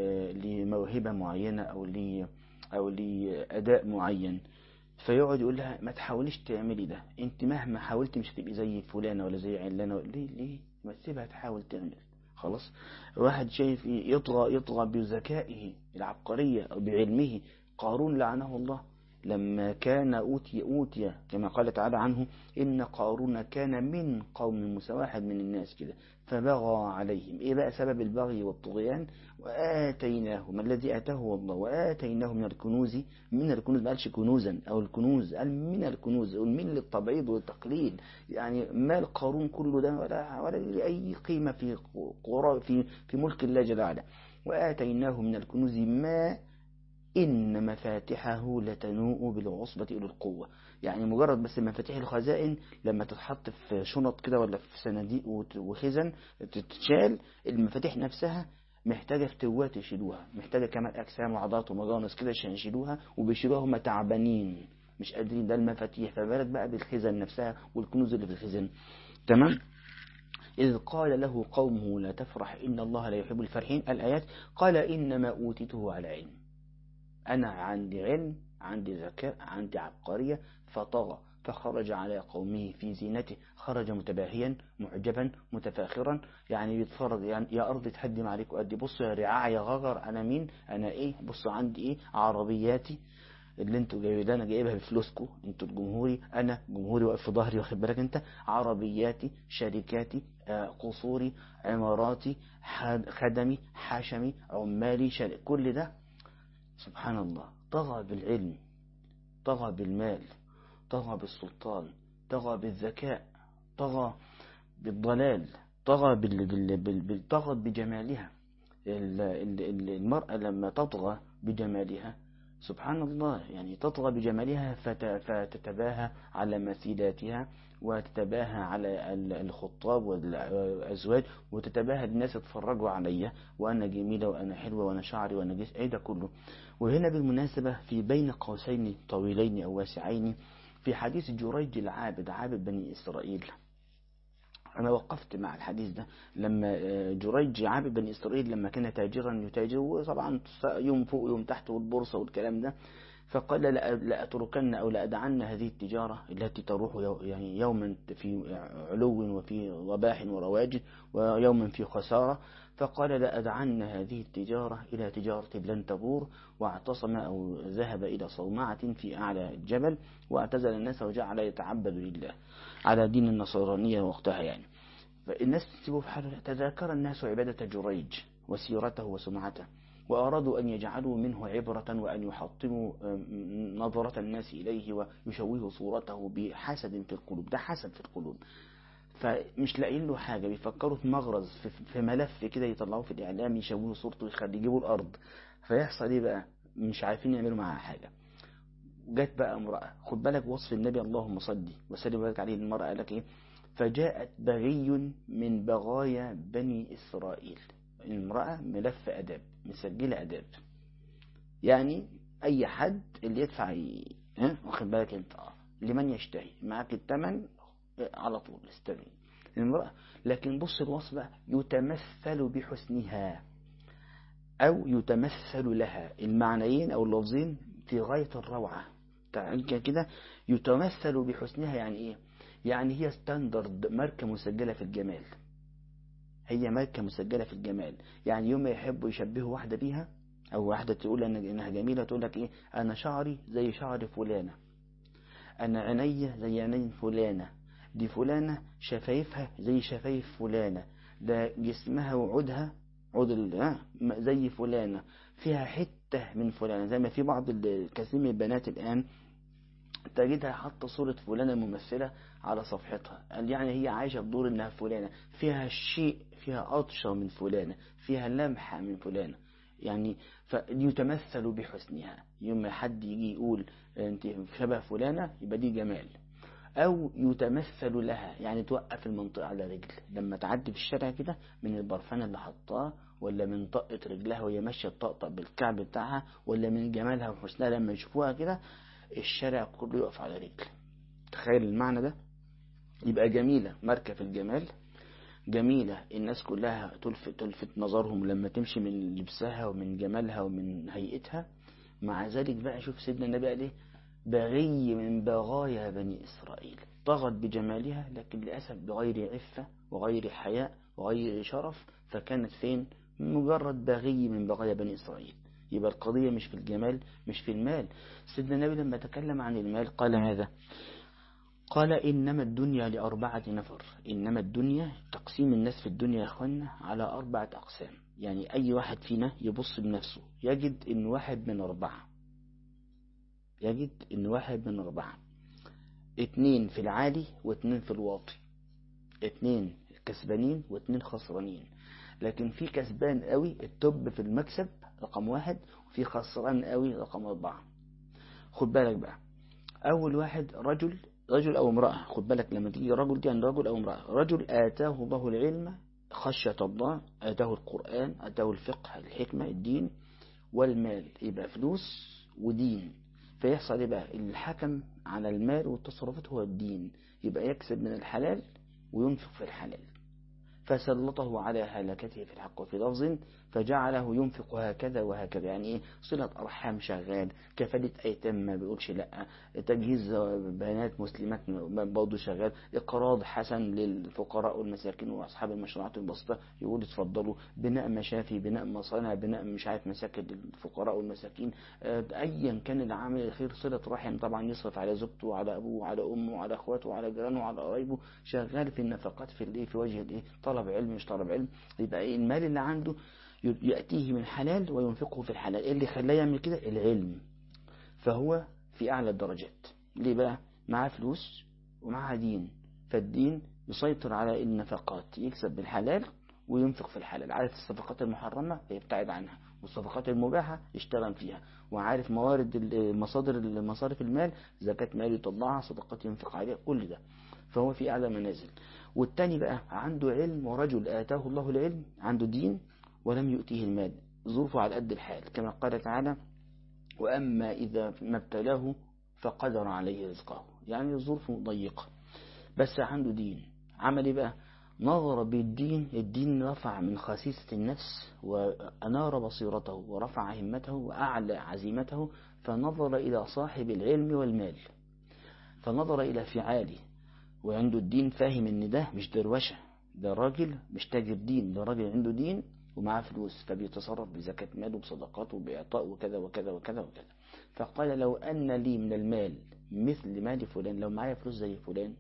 لموهبة معينة أو ل أو لأداء معين فيقعد يقول لها ما تحاوليش تعملي ده انت مهما حاولتي مش هتبقي زي فلانه ولا زي علانه ليه ليه ما تسيبها تحاول تعمل خلاص واحد شايف يطغى يطغى بذكائه العبقريه او بعلمه قارون لعنه الله لما كان أوتي أوتي كما قال تعالى عنه إن قارون كان من قوم موسى واحد من الناس كده فبغى عليهم إيه بقى سبب البغي والطغيان وآتيناه ما الذي آتاه الله وآتيناه من الكنوز من الكنوز ما قالش كنوزا أو الكنوز قال من الكنوز من للتبعيض والتقليل يعني مال قارون كله ده ولا ولا لأي قيمة في قرى في في ملك الله جل وعلا وآتيناه من الكنوز ما إن مفاتحه لتنوء بالعصبة إلى القوة يعني مجرد بس مفاتيح الخزائن لما تتحط في شنط كده ولا في صناديق وخزن تتشال المفاتيح نفسها محتاجة فتوات يشيلوها محتاجة كمان أجسام وعضلات ومجانس كده عشان يشيلوها وبيشيلوها هم تعبانين مش قادرين ده المفاتيح فبالك بقى بالخزن نفسها والكنوز اللي في الخزن تمام إذ قال له قومه لا تفرح إن الله لا يحب الفرحين الآيات قال إنما أوتيته على علم أنا عندي علم عندي ذكاء عندي عبقرية فطغى فخرج على قومه في زينته خرج متباهيا معجبا متفاخرا يعني بيتفرج يعني يا أرض تهدم عليك وأدي بصوا يا رعاع يا غجر أنا مين أنا إيه بصوا عندي إيه عربياتي اللي انتوا جايبين ده انا جايبها بفلوسكم انتوا الجمهوري انا جمهوري واقف في ظهري واخد بالك انت عربياتي شركاتي آه قصوري عماراتي خدمي حشمي عمالي شرك كل ده سبحان الله طغى بالعلم طغى بالمال طغى بالسلطان طغى بالذكاء طغى بالضلال طغى بال... بال... بال... بال... طغت بجمالها المرأة لما تطغى بجمالها سبحان الله يعني تطغى بجمالها فت... فتتباهى على مثيلاتها وتتباهى على الخطاب والأزواج وتتباهى الناس يتفرجوا عليا وأنا جميلة وأنا حلوة وأنا شعري وأنا جسم أي ده كله وهنا بالمناسبة في بين قوسين طويلين أو واسعين في حديث جريج العابد عابد بني إسرائيل أنا وقفت مع الحديث ده لما جريج عابد بني إسرائيل لما كان تاجرا يتاجر وطبعا يوم فوق يوم تحت والبورصة والكلام ده فقال لأتركن أو لأدعن هذه التجارة التي تروح يعني يوما في علو وفي رباح ورواج ويوما في خسارة فقال لأدعن هذه التجارة إلى تجارة لن تبور واعتصم أو ذهب إلى صومعة في أعلى الجبل واعتزل الناس وجعل يتعبد لله على دين النصرانية وقتها يعني فالناس تسيبه في حاله تذاكر الناس عبادة جريج وسيرته وسمعته وأرادوا أن يجعلوا منه عبرة وأن يحطموا نظرة الناس إليه ويشوهوا صورته بحسد في القلوب ده حسد في القلوب فمش لاقيين له حاجة بيفكروا في مغرز في, في ملف كده يطلعوه في الإعلام يشوهوا صورته يخلي يجيبوا الأرض فيحصل إيه بقى مش عارفين يعملوا معاها حاجة جت بقى امرأة خد بالك وصف النبي اللهم صلي وسلم وبارك عليه المرأة لك إيه فجاءت بغي من بغايا بني إسرائيل المرأة ملف أداب مسجلة أداب يعني أي حد اللي يدفع ي... ها واخد بالك أنت آه لمن يشتهي معاك الثمن على طول استمعي امرأة لكن بص الوصف بقى يتمثل بحسنها أو يتمثل لها المعنيين أو اللفظين في غاية الروعة كده يتمثل بحسنها يعني إيه يعني هي ستاندرد ماركة مسجلة في الجمال هي ماركة مسجلة في الجمال يعني يوم ما يحبوا يشبهوا واحدة بيها أو واحدة تقول إنها جميلة تقول لك إيه أنا شعري زي شعر فلانة أنا عيني زي عينين فلانة دي فلانة شفايفها زي شفايف فلانة ده جسمها وعودها عود زي فلانة فيها حتة من فلانة زي ما في بعض كثير من البنات الآن تجدها حاطة صورة فلانة ممثلة على صفحتها يعني هي عايشة بدور انها فلانة فيها شيء فيها أطشة من فلانة فيها لمحة من فلانة يعني فيتمثل بحسنها يوم ما حد يجي يقول انت شبه فلانة يبقى دي جمال او يتمثل لها يعني توقف المنطقة على رجل لما تعدي في الشارع كده من البرفان اللي حطاه ولا من طقة رجلها وهي ماشية تطقطق بالكعب بتاعها ولا من جمالها وحسنها لما يشوفوها كده الشارع كله يقف على رجل تخيل المعنى ده يبقى جميلة ماركة في الجمال جميلة الناس كلها تلفت, تلفت نظرهم لما تمشي من لبسها ومن جمالها ومن هيئتها مع ذلك بقى شوف سيدنا النبي قال ايه بغي من بغايا بني إسرائيل طغت بجمالها لكن للأسف بغير عفة وغير حياء وغير شرف فكانت فين مجرد بغي من بغايا بني إسرائيل يبقى القضية مش في الجمال مش في المال سيدنا النبي لما تكلم عن المال قال ماذا قال إنما الدنيا لأربعة نفر إنما الدنيا تقسيم الناس في الدنيا يا أخوانا على أربعة أقسام يعني أي واحد فينا يبص بنفسه يجد إن واحد من أربعة يجد إن واحد من أربعة اتنين في العالي واتنين في الواطي اتنين كسبانين واتنين خسرانين لكن في كسبان قوي التوب في المكسب رقم واحد وفي خسران قوي رقم أربعة خد بالك بقى أول واحد رجل رجل أو امرأة خد بالك لما تيجي رجل دي عن رجل أو امرأة رجل آتاه الله العلم خشية الله آتاه القرآن آتاه الفقه الحكمة الدين والمال يبقى فلوس ودين فيحصل يبقى الحكم على المال والتصرفات هو الدين يبقى يكسب من الحلال وينفق في الحلال فسلطه على هلكته في الحق وفي لفظ فجعله ينفق هكذا وهكذا يعني ايه صلة أرحام شغال كفالة أيتام ما بيقولش لا تجهيز بنات مسلمات برضه شغال إقراض حسن للفقراء والمساكين وأصحاب المشروعات البسيطة يقول اتفضلوا بناء مشافي بناء مصانع بناء مش عارف مساكن للفقراء والمساكين أيا كان العامل الخير صلة رحم طبعا يصرف على زوجته وعلى أبوه وعلى أمه وعلى أخواته وعلى جيرانه وعلى قرايبه شغال في النفقات في الإيه في وجه الإيه طلب علم مش طلب علم يبقى إيه المال اللي عنده يأتيه من حلال وينفقه في الحلال إيه اللي خلاه يعمل كده العلم فهو في أعلى الدرجات ليه بقى معاه فلوس ومعاه دين فالدين يسيطر على النفقات يكسب بالحلال وينفق في الحلال عارف الصفقات المحرمة يبتعد عنها والصفقات المباحة يشتغل فيها وعارف موارد مصادر مصارف المال زكاة مال يطلعها صدقات ينفق عليها كل ده فهو في أعلى منازل والتاني بقى عنده علم ورجل آتاه الله العلم عنده دين ولم يؤتيه المال ظروفه على قد الحال كما قال تعالى وأما إذا ما ابتلاه فقدر عليه رزقه يعني ظروفه ضيقة بس عنده دين عمل إيه بقى نظر بالدين الدين رفع من خسيسة النفس وأنار بصيرته ورفع همته وأعلى عزيمته فنظر إلى صاحب العلم والمال فنظر إلى فعاله وعنده الدين فاهم ان ده مش دروشة ده راجل مش تاجر دين ده راجل عنده دين ومعاه فلوس فبيتصرف بزكاة مال وبصدقات وبإعطاء وكذا وكذا وكذا وكذا فقال لو أن لي من المال مثل مال فلان لو معايا فلوس زي فلان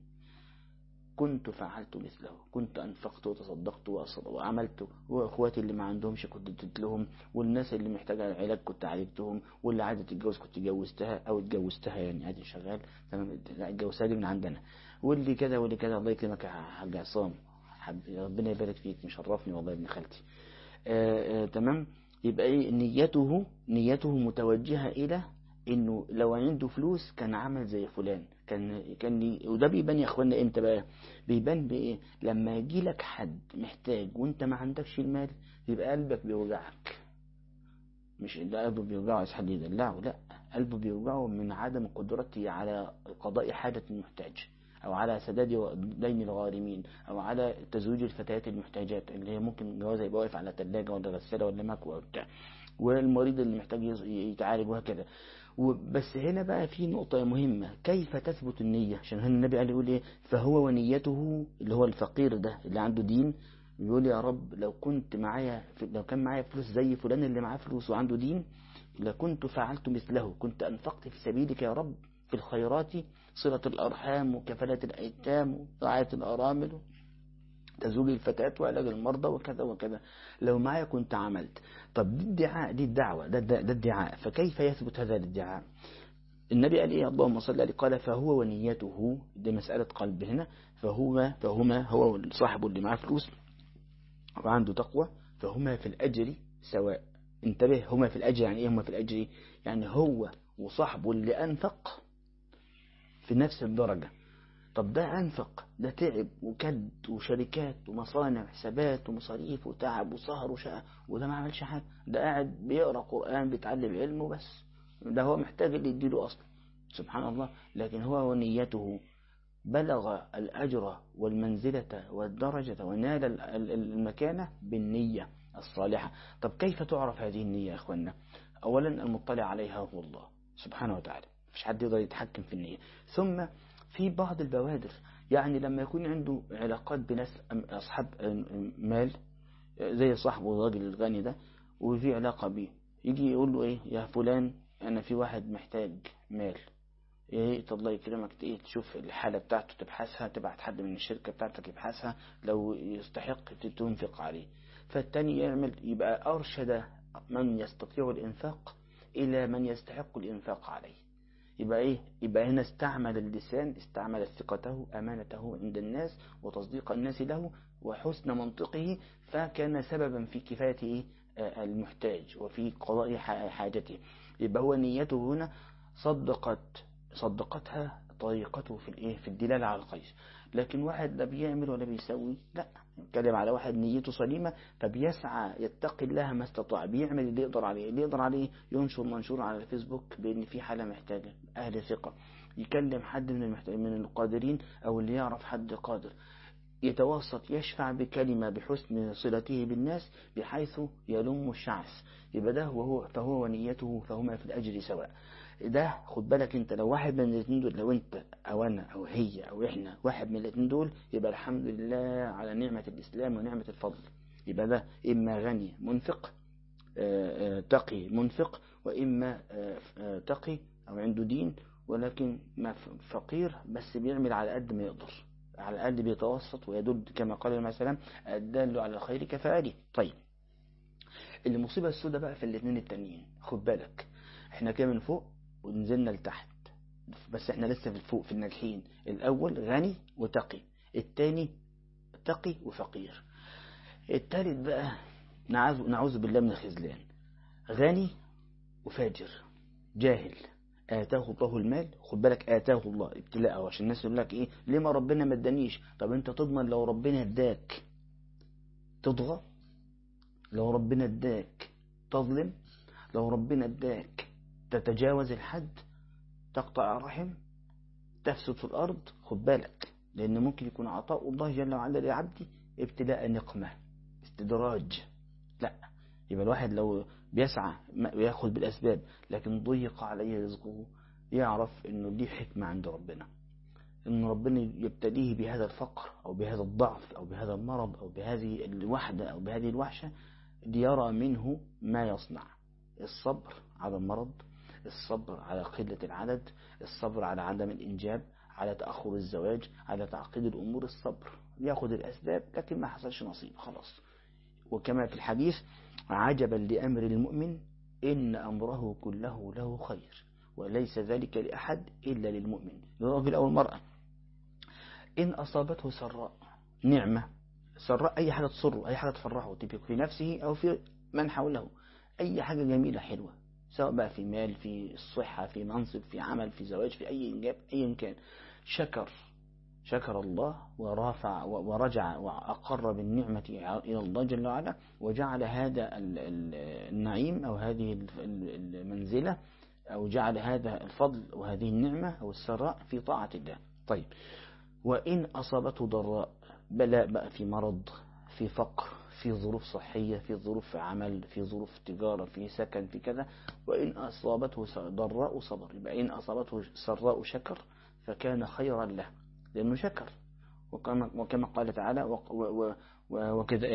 كنت فعلت مثله كنت أنفقت وتصدقت وعملت وأخواتي اللي ما عندهمش كنت اديت لهم والناس اللي محتاجة علاج كنت عالجتهم واللي عايزة تتجوز كنت جوزتها أو اتجوزتها يعني عادي شغال تمام اتجوزتها دي من عندنا واللي كذا واللي كذا الله يكرمك يا حاج عصام ربنا يبارك فيك مشرفني والله ابن خالتي آآ آآ تمام يبقى ايه نيته نيته متوجهة إلى انه لو عنده فلوس كان عمل زي فلان كان كان وده بيبان يا اخوانا امتى بقى بيبان بايه لما يجي لك حد محتاج وانت ما عندكش المال يبقى قلبك بيوجعك مش ده قلبه بيوجعه عايز حد يدلعه لا قلبه بيوجعه من عدم قدرته على قضاء حاجة المحتاج أو على سداد دين الغارمين أو على تزويج الفتيات المحتاجات اللي هي ممكن جوازها يبقى واقف على ثلاجة ولا غسالة ولا مكوى وبتاع والمريض اللي محتاج يتعالج وهكذا بس هنا بقى في نقطة مهمة كيف تثبت النية عشان هنا النبي قال يقول ايه فهو ونيته اللي هو الفقير ده اللي عنده دين يقول يا رب لو كنت معايا لو كان معايا فلوس زي فلان اللي معاه فلوس وعنده دين لكنت فعلت مثله كنت أنفقت في سبيلك يا رب في الخيرات صلة الأرحام وكفالة الأيتام ورعاية الأرامل تزوج الفتاة وعلاج المرضى وكذا وكذا لو معايا كنت عملت طب دي الدعاء دي الدعوة ده, ده, ده الدعاء فكيف يثبت هذا الادعاء النبي قال ايه اللهم صل عليه قال فهو ونيته دي مسألة قلب هنا فهو فهما هو صاحبه اللي معاه فلوس وعنده تقوى فهما في الأجر سواء انتبه هما في الأجر يعني ايه هما في الأجر يعني هو وصاحبه اللي أنفق في نفس الدرجة طب ده أنفق ده تعب وكد وشركات ومصانع حسابات ومصاريف وتعب وسهر وشقة وده ما عملش حاجة ده قاعد بيقرأ قرآن بيتعلم علم وبس ده هو محتاج اللي يديله أصلا سبحان الله لكن هو ونيته بلغ الأجر والمنزلة والدرجة ونال المكانة بالنية الصالحة طب كيف تعرف هذه النية يا أخوانا أولا المطلع عليها هو الله سبحانه وتعالى مش حد يقدر يتحكم في النية ثم في بعض البوادر يعني لما يكون عنده علاقات بناس أصحاب مال زي صاحبه الراجل الغني ده وفي علاقة بيه يجي يقول له ايه يا فلان انا في واحد محتاج مال ايه الله يكرمك ايه تشوف الحالة بتاعته تبحثها تبعت حد من الشركة بتاعتك يبحثها لو يستحق تنفق عليه فالتاني يعمل يبقى أرشد من يستطيع الإنفاق إلى من يستحق الإنفاق عليه يبقى إيه يبقى هنا استعمل اللسان استعمل ثقته أمانته عند الناس وتصديق الناس له وحسن منطقه فكان سببا في كفاية إيه المحتاج وفي قضاء حاجته يبقى هو نيته هنا صدقت صدقتها طريقته في الايه في الدلاله على الخير لكن واحد لا بيعمل ولا بيسوي لا نتكلم على واحد نيته سليمه فبيسعى يتقي الله ما استطاع بيعمل اللي يقدر عليه اللي يقدر عليه ينشر منشور على الفيسبوك بان في حاله محتاجه اهل ثقه يكلم حد من من القادرين او اللي يعرف حد قادر يتوسط يشفع بكلمة بحسن صلته بالناس بحيث يلم الشعث يبقى ده وهو فهو ونيته فهما في الأجر سواء ده خد بالك انت لو واحد من الاثنين دول لو انت او انا او هي او احنا واحد من الاثنين دول يبقى الحمد لله على نعمة الاسلام ونعمة الفضل يبقى ده اما غني منفق تقي منفق واما تقي او عنده دين ولكن ما فقير بس بيعمل على قد ما يقدر على الأقل بيتوسط ويدل كما قال النبي صلى الله عليه وسلم الدال على الخير كفاعله طيب المصيبة السوداء بقى في الاثنين التانيين خد بالك احنا كده من فوق ونزلنا لتحت بس احنا لسه في فوق في الناجحين الأول غني وتقي الثاني تقي وفقير الثالث بقى نعوذ بالله من الخذلان غني وفاجر جاهل آتاه الله المال خد بالك آتاه الله ابتلاءه عشان الناس يقول لك ايه ليه ما ربنا ما ادانيش طب انت تضمن لو ربنا اداك تضغى لو ربنا اداك تظلم لو ربنا اداك تتجاوز الحد تقطع الرحم تفسد في الأرض خد بالك لأن ممكن يكون عطاء الله جل وعلا لعبدي ابتلاء نقمة استدراج لا يبقى الواحد لو بيسعى وياخذ بالأسباب لكن ضيق عليه رزقه يعرف انه دي حكمة عند ربنا ان ربنا يبتليه بهذا الفقر او بهذا الضعف او بهذا المرض او بهذه الوحدة او بهذه الوحشة ليرى منه ما يصنع الصبر على المرض الصبر على قلة العدد الصبر على عدم الإنجاب على تأخر الزواج على تعقيد الأمور الصبر ياخذ الأسباب لكن ما حصلش نصيب خلاص وكما في الحديث عجبا لأمر المؤمن إن أمره كله له خير وليس ذلك لأحد إلا للمؤمن للرجل أو المرأة إن أصابته سراء نعمة سراء أي حاجة تسره أي حاجة تفرحه تبقى في نفسه أو في من حوله أي حاجة جميلة حلوة سواء بقى في مال في الصحة في منصب في عمل في زواج في أي إنجاب أي كان شكر شكر الله ورافع ورجع وأقر بالنعمة إلى الله جل وعلا وجعل هذا النعيم أو هذه المنزلة أو جعل هذا الفضل وهذه النعمة أو السراء في طاعة الله طيب وإن أصابته ضراء بلاء بقى في مرض في فقر في ظروف صحية في ظروف عمل في ظروف تجارة في سكن في كذا وإن أصابته ضراء صبر يبقى إن أصابته سراء شكر فكان خيرا له لأنه شكر وكما, وكما قال تعالى وكذا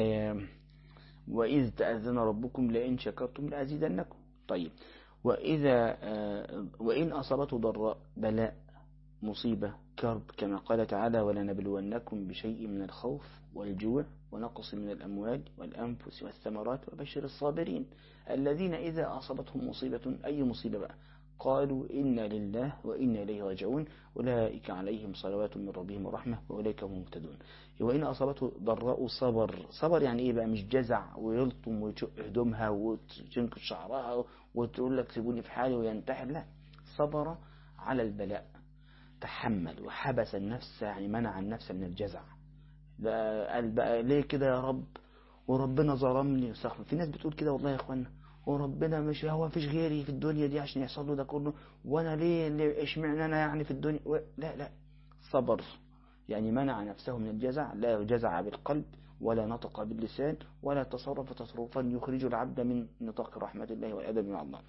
وإذ تأذن ربكم لئن شكرتم لأزيدنكم طيب وإذا وإن أصابته ضراء بلاء مصيبة كرب كما قال تعالى ولنبلونكم بشيء من الخوف والجوع ونقص من الأموال والأنفس والثمرات وبشر الصابرين الذين إذا أصابتهم مصيبة أي مصيبة بقى قالوا إنا لله وإنا إليه راجعون أولئك عليهم صلوات من ربهم ورحمة وأولئك هم مهتدون وإن أصابته ضراء صبر صبر يعني إيه بقى مش جزع ويلطم ويشق هدومها وتنكش شعرها وتقول لك سيبوني في حالي وينتحر لا صبر على البلاء تحمل وحبس النفس يعني منع النفس من الجزع قال بقى ليه كده يا رب وربنا ظلمني وسخن في ناس بتقول كده والله يا اخوانا وربنا مش هو مفيش غيري في الدنيا دي عشان يحصل له ده كله وانا ليه اللي اشمعنى انا يعني في الدنيا و... لا لا صبر يعني منع نفسه من الجزع لا جزع بالقلب ولا نطق باللسان ولا تصرف تصرفا يخرج العبد من نطاق رحمة الله والأدب مع الله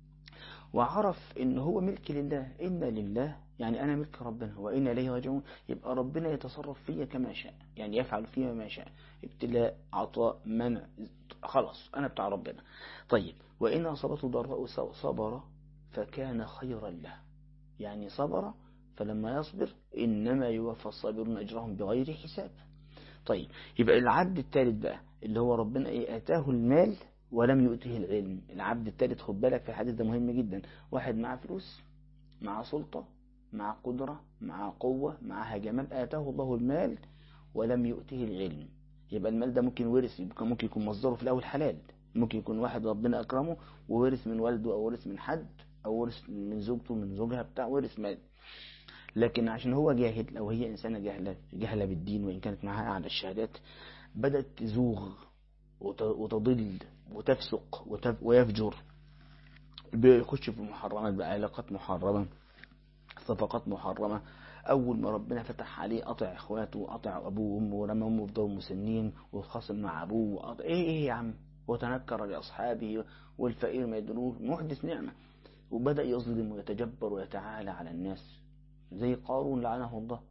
وعرف ان هو ملك لله إن لله يعني أنا ملك ربنا وإن إليه راجعون يبقى ربنا يتصرف فيا كما شاء يعني يفعل فيما ما شاء ابتلاء عطاء منع خلاص أنا بتاع ربنا طيب وإن أصابته ضراء صبر فكان خيرا له يعني صبر فلما يصبر إنما يوفى الصابرون أجرهم بغير حساب طيب يبقى العبد الثالث بقى اللي هو ربنا إيه آتاه المال ولم يؤته العلم العبد الثالث خد بالك في الحديث ده مهم جدا واحد معاه فلوس مع سلطة مع قدرة مع قوة مع جمال آتاه الله المال ولم يؤته العلم يبقى المال ده ممكن ورث ممكن يكون مصدره في الأول حلال ممكن يكون واحد ربنا أكرمه وورث من والده أو ورث من حد أو ورث من زوجته من زوجها بتاع ورث مال لكن عشان هو جاهل أو هي إنسانة جاهلة جاهلة بالدين وإن كانت معاها على الشهادات بدأت تزوغ وتضل وتفسق ويفجر بيخش في محرمات بعلاقات محرمة صفقات محرمة أول ما ربنا فتح عليه قطع إخواته وقطع أبوه وأمه ورمى أمه في دور مسنين وخاصم مع أبوه وقطع إيه إيه يا عم وتنكر لأصحابه والفقير ما يدروه محدث نعمة وبدأ يظلم ويتجبر ويتعالى على الناس زي قارون لعنه الله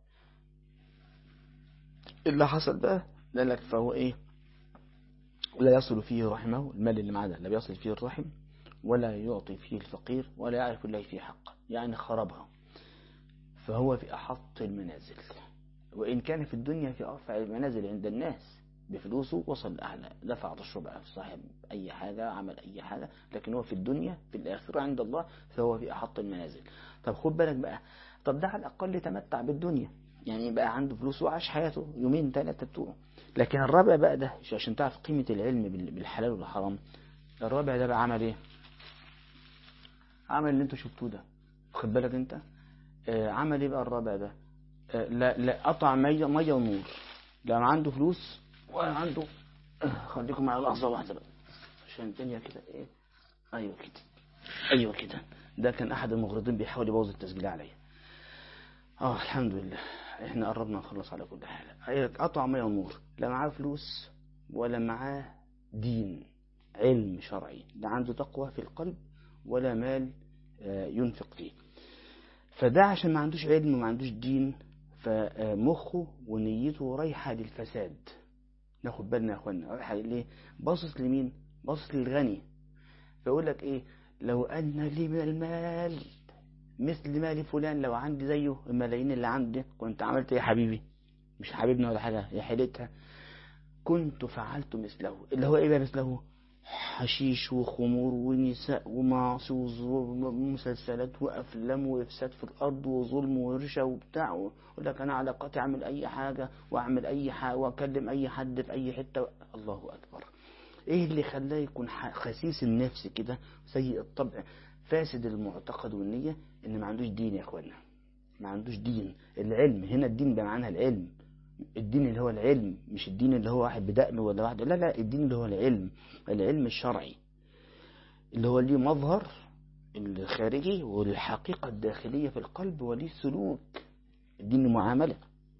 اللي حصل بقى لك فهو إيه لا يصل فيه رحمه المال اللي معاه ده لا يصل فيه الرحم ولا يعطي فيه الفقير ولا يعرف الله فيه حق يعني خربها فهو في أحط المنازل وإن كان في الدنيا في أرفع المنازل عند الناس بفلوسه وصل لأعلى دفع رشه بقى صاحب أي حاجة عمل أي حاجة لكن هو في الدنيا في الآخرة عند الله فهو في أحط المنازل طب خد بالك بقى طب ده على الأقل تمتع بالدنيا يعني بقى عنده فلوس وعاش حياته يومين ثلاثة بتوعه لكن الرابع بقى ده عشان تعرف قيمة العلم بالحلال والحرام الرابع ده بقى عمل ايه عمل اللي انتوا شفتوه ده خد بالك انت آه عمل ايه بقى الرابع ده آه لا لا قطع ميه ميه ونور لا عنده فلوس ولا عنده آه خليكم معايا لحظه واحده بقى عشان الدنيا كده ايه ايوه كده ايوه كده ده كان احد المغرضين بيحاول يبوظ التسجيل عليا اه الحمد لله احنا قربنا نخلص على كل حال قطع ميه ونور لا معاه فلوس ولا معاه دين علم شرعي لا عنده تقوى في القلب ولا مال ينفق فيه فده عشان ما عندوش علم وما عندوش دين فمخه ونيته رايحة للفساد ناخد بالنا يا اخوانا رايحة ليه باصص لمين باصص للغني فيقول لك ايه لو ان لي من المال مثل مال فلان لو عندي زيه الملايين اللي عندي كنت عملت ايه يا حبيبي مش حبيبنا ولا حاجة يا حيلتها كنت فعلت مثله اللي هو ايه بقى مثله حشيش وخمور ونساء ومعاصي ومسلسلات وافلام وافساد في الارض وظلم ورشا وبتاع يقول لك انا علاقاتي اعمل اي حاجه واعمل اي حاجه واكلم اي حد في اي حته الله اكبر ايه اللي خلاه يكون خسيس النفس كده سيء الطبع فاسد المعتقد والنيه ان ما عندوش دين يا اخوانا ما عندوش دين العلم هنا الدين بمعنى العلم الدين اللي هو العلم مش الدين اللي هو واحد بدقن ولا واحد لا لا الدين اللي هو العلم العلم الشرعي اللي هو ليه مظهر الخارجي والحقيقة الداخلية في القلب وليه سلوك الدين معاملة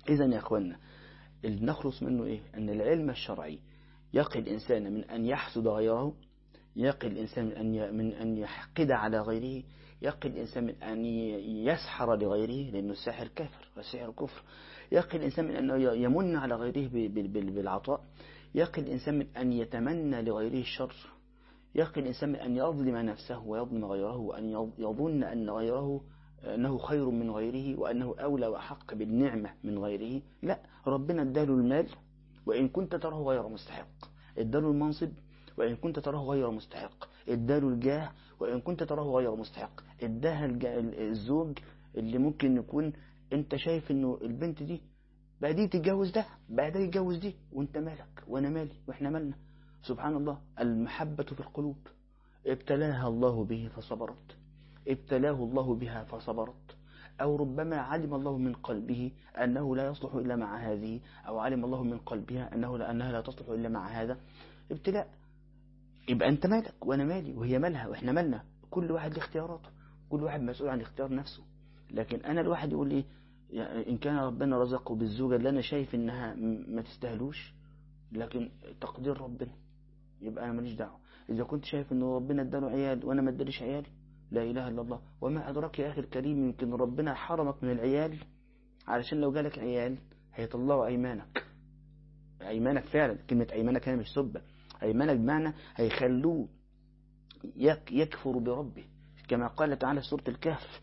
إذا يا أخوانا اللي نخلص منه إيه أن العلم الشرعي يقي الإنسان من أن يحسد غيره يقي الإنسان من أن من أن يحقد على غيره يقي الإنسان من أن يسحر لغيره لأنه الساحر كافر والسحر كفر يقي الإنسان من أنه يمن على غيره بالعطاء يقي الإنسان من أن يتمنى لغيره الشر يقي الإنسان من أن يظلم نفسه ويظلم غيره وأن يظن أن غيره أنه خير من غيره وأنه أولى وأحق بالنعمة من غيره لا ربنا اداله المال وإن كنت تراه غير مستحق اداله المنصب وإن كنت تراه غير مستحق اداله الجاه وإن كنت تراه غير مستحق اداها الزوج اللي ممكن يكون انت شايف انه البنت دي بقى دي تتجوز ده بقى ده يتجوز دي وانت مالك وانا مالي واحنا مالنا سبحان الله المحبة في القلوب ابتلاها الله به فصبرت ابتلاه الله بها فصبرت أو ربما علم الله من قلبه أنه لا يصلح إلا مع هذه أو علم الله من قلبها أنه لا أنها لا تصلح إلا مع هذا ابتلاء يبقى أنت مالك وأنا مالي وهي مالها وإحنا مالنا كل واحد له اختياراته كل واحد مسؤول عن اختيار نفسه لكن أنا الواحد يقول لي يعني إن كان ربنا رزقه بالزوجة اللي أنا شايف إنها ما تستاهلوش لكن تقدير ربنا يبقى أنا ماليش دعوة إذا كنت شايف إن ربنا اداله عيال وأنا ما اداليش عيالي لا إله إلا الله وما أدراك يا أخي الكريم يمكن ربنا حرمك من العيال علشان لو جالك عيال هيطلعوا أيمانك أيمانك فعلا كلمة أيمانك هنا مش سبة أيمانك بمعنى هيخلوه يك يكفر بربه كما قال تعالى في سورة الكهف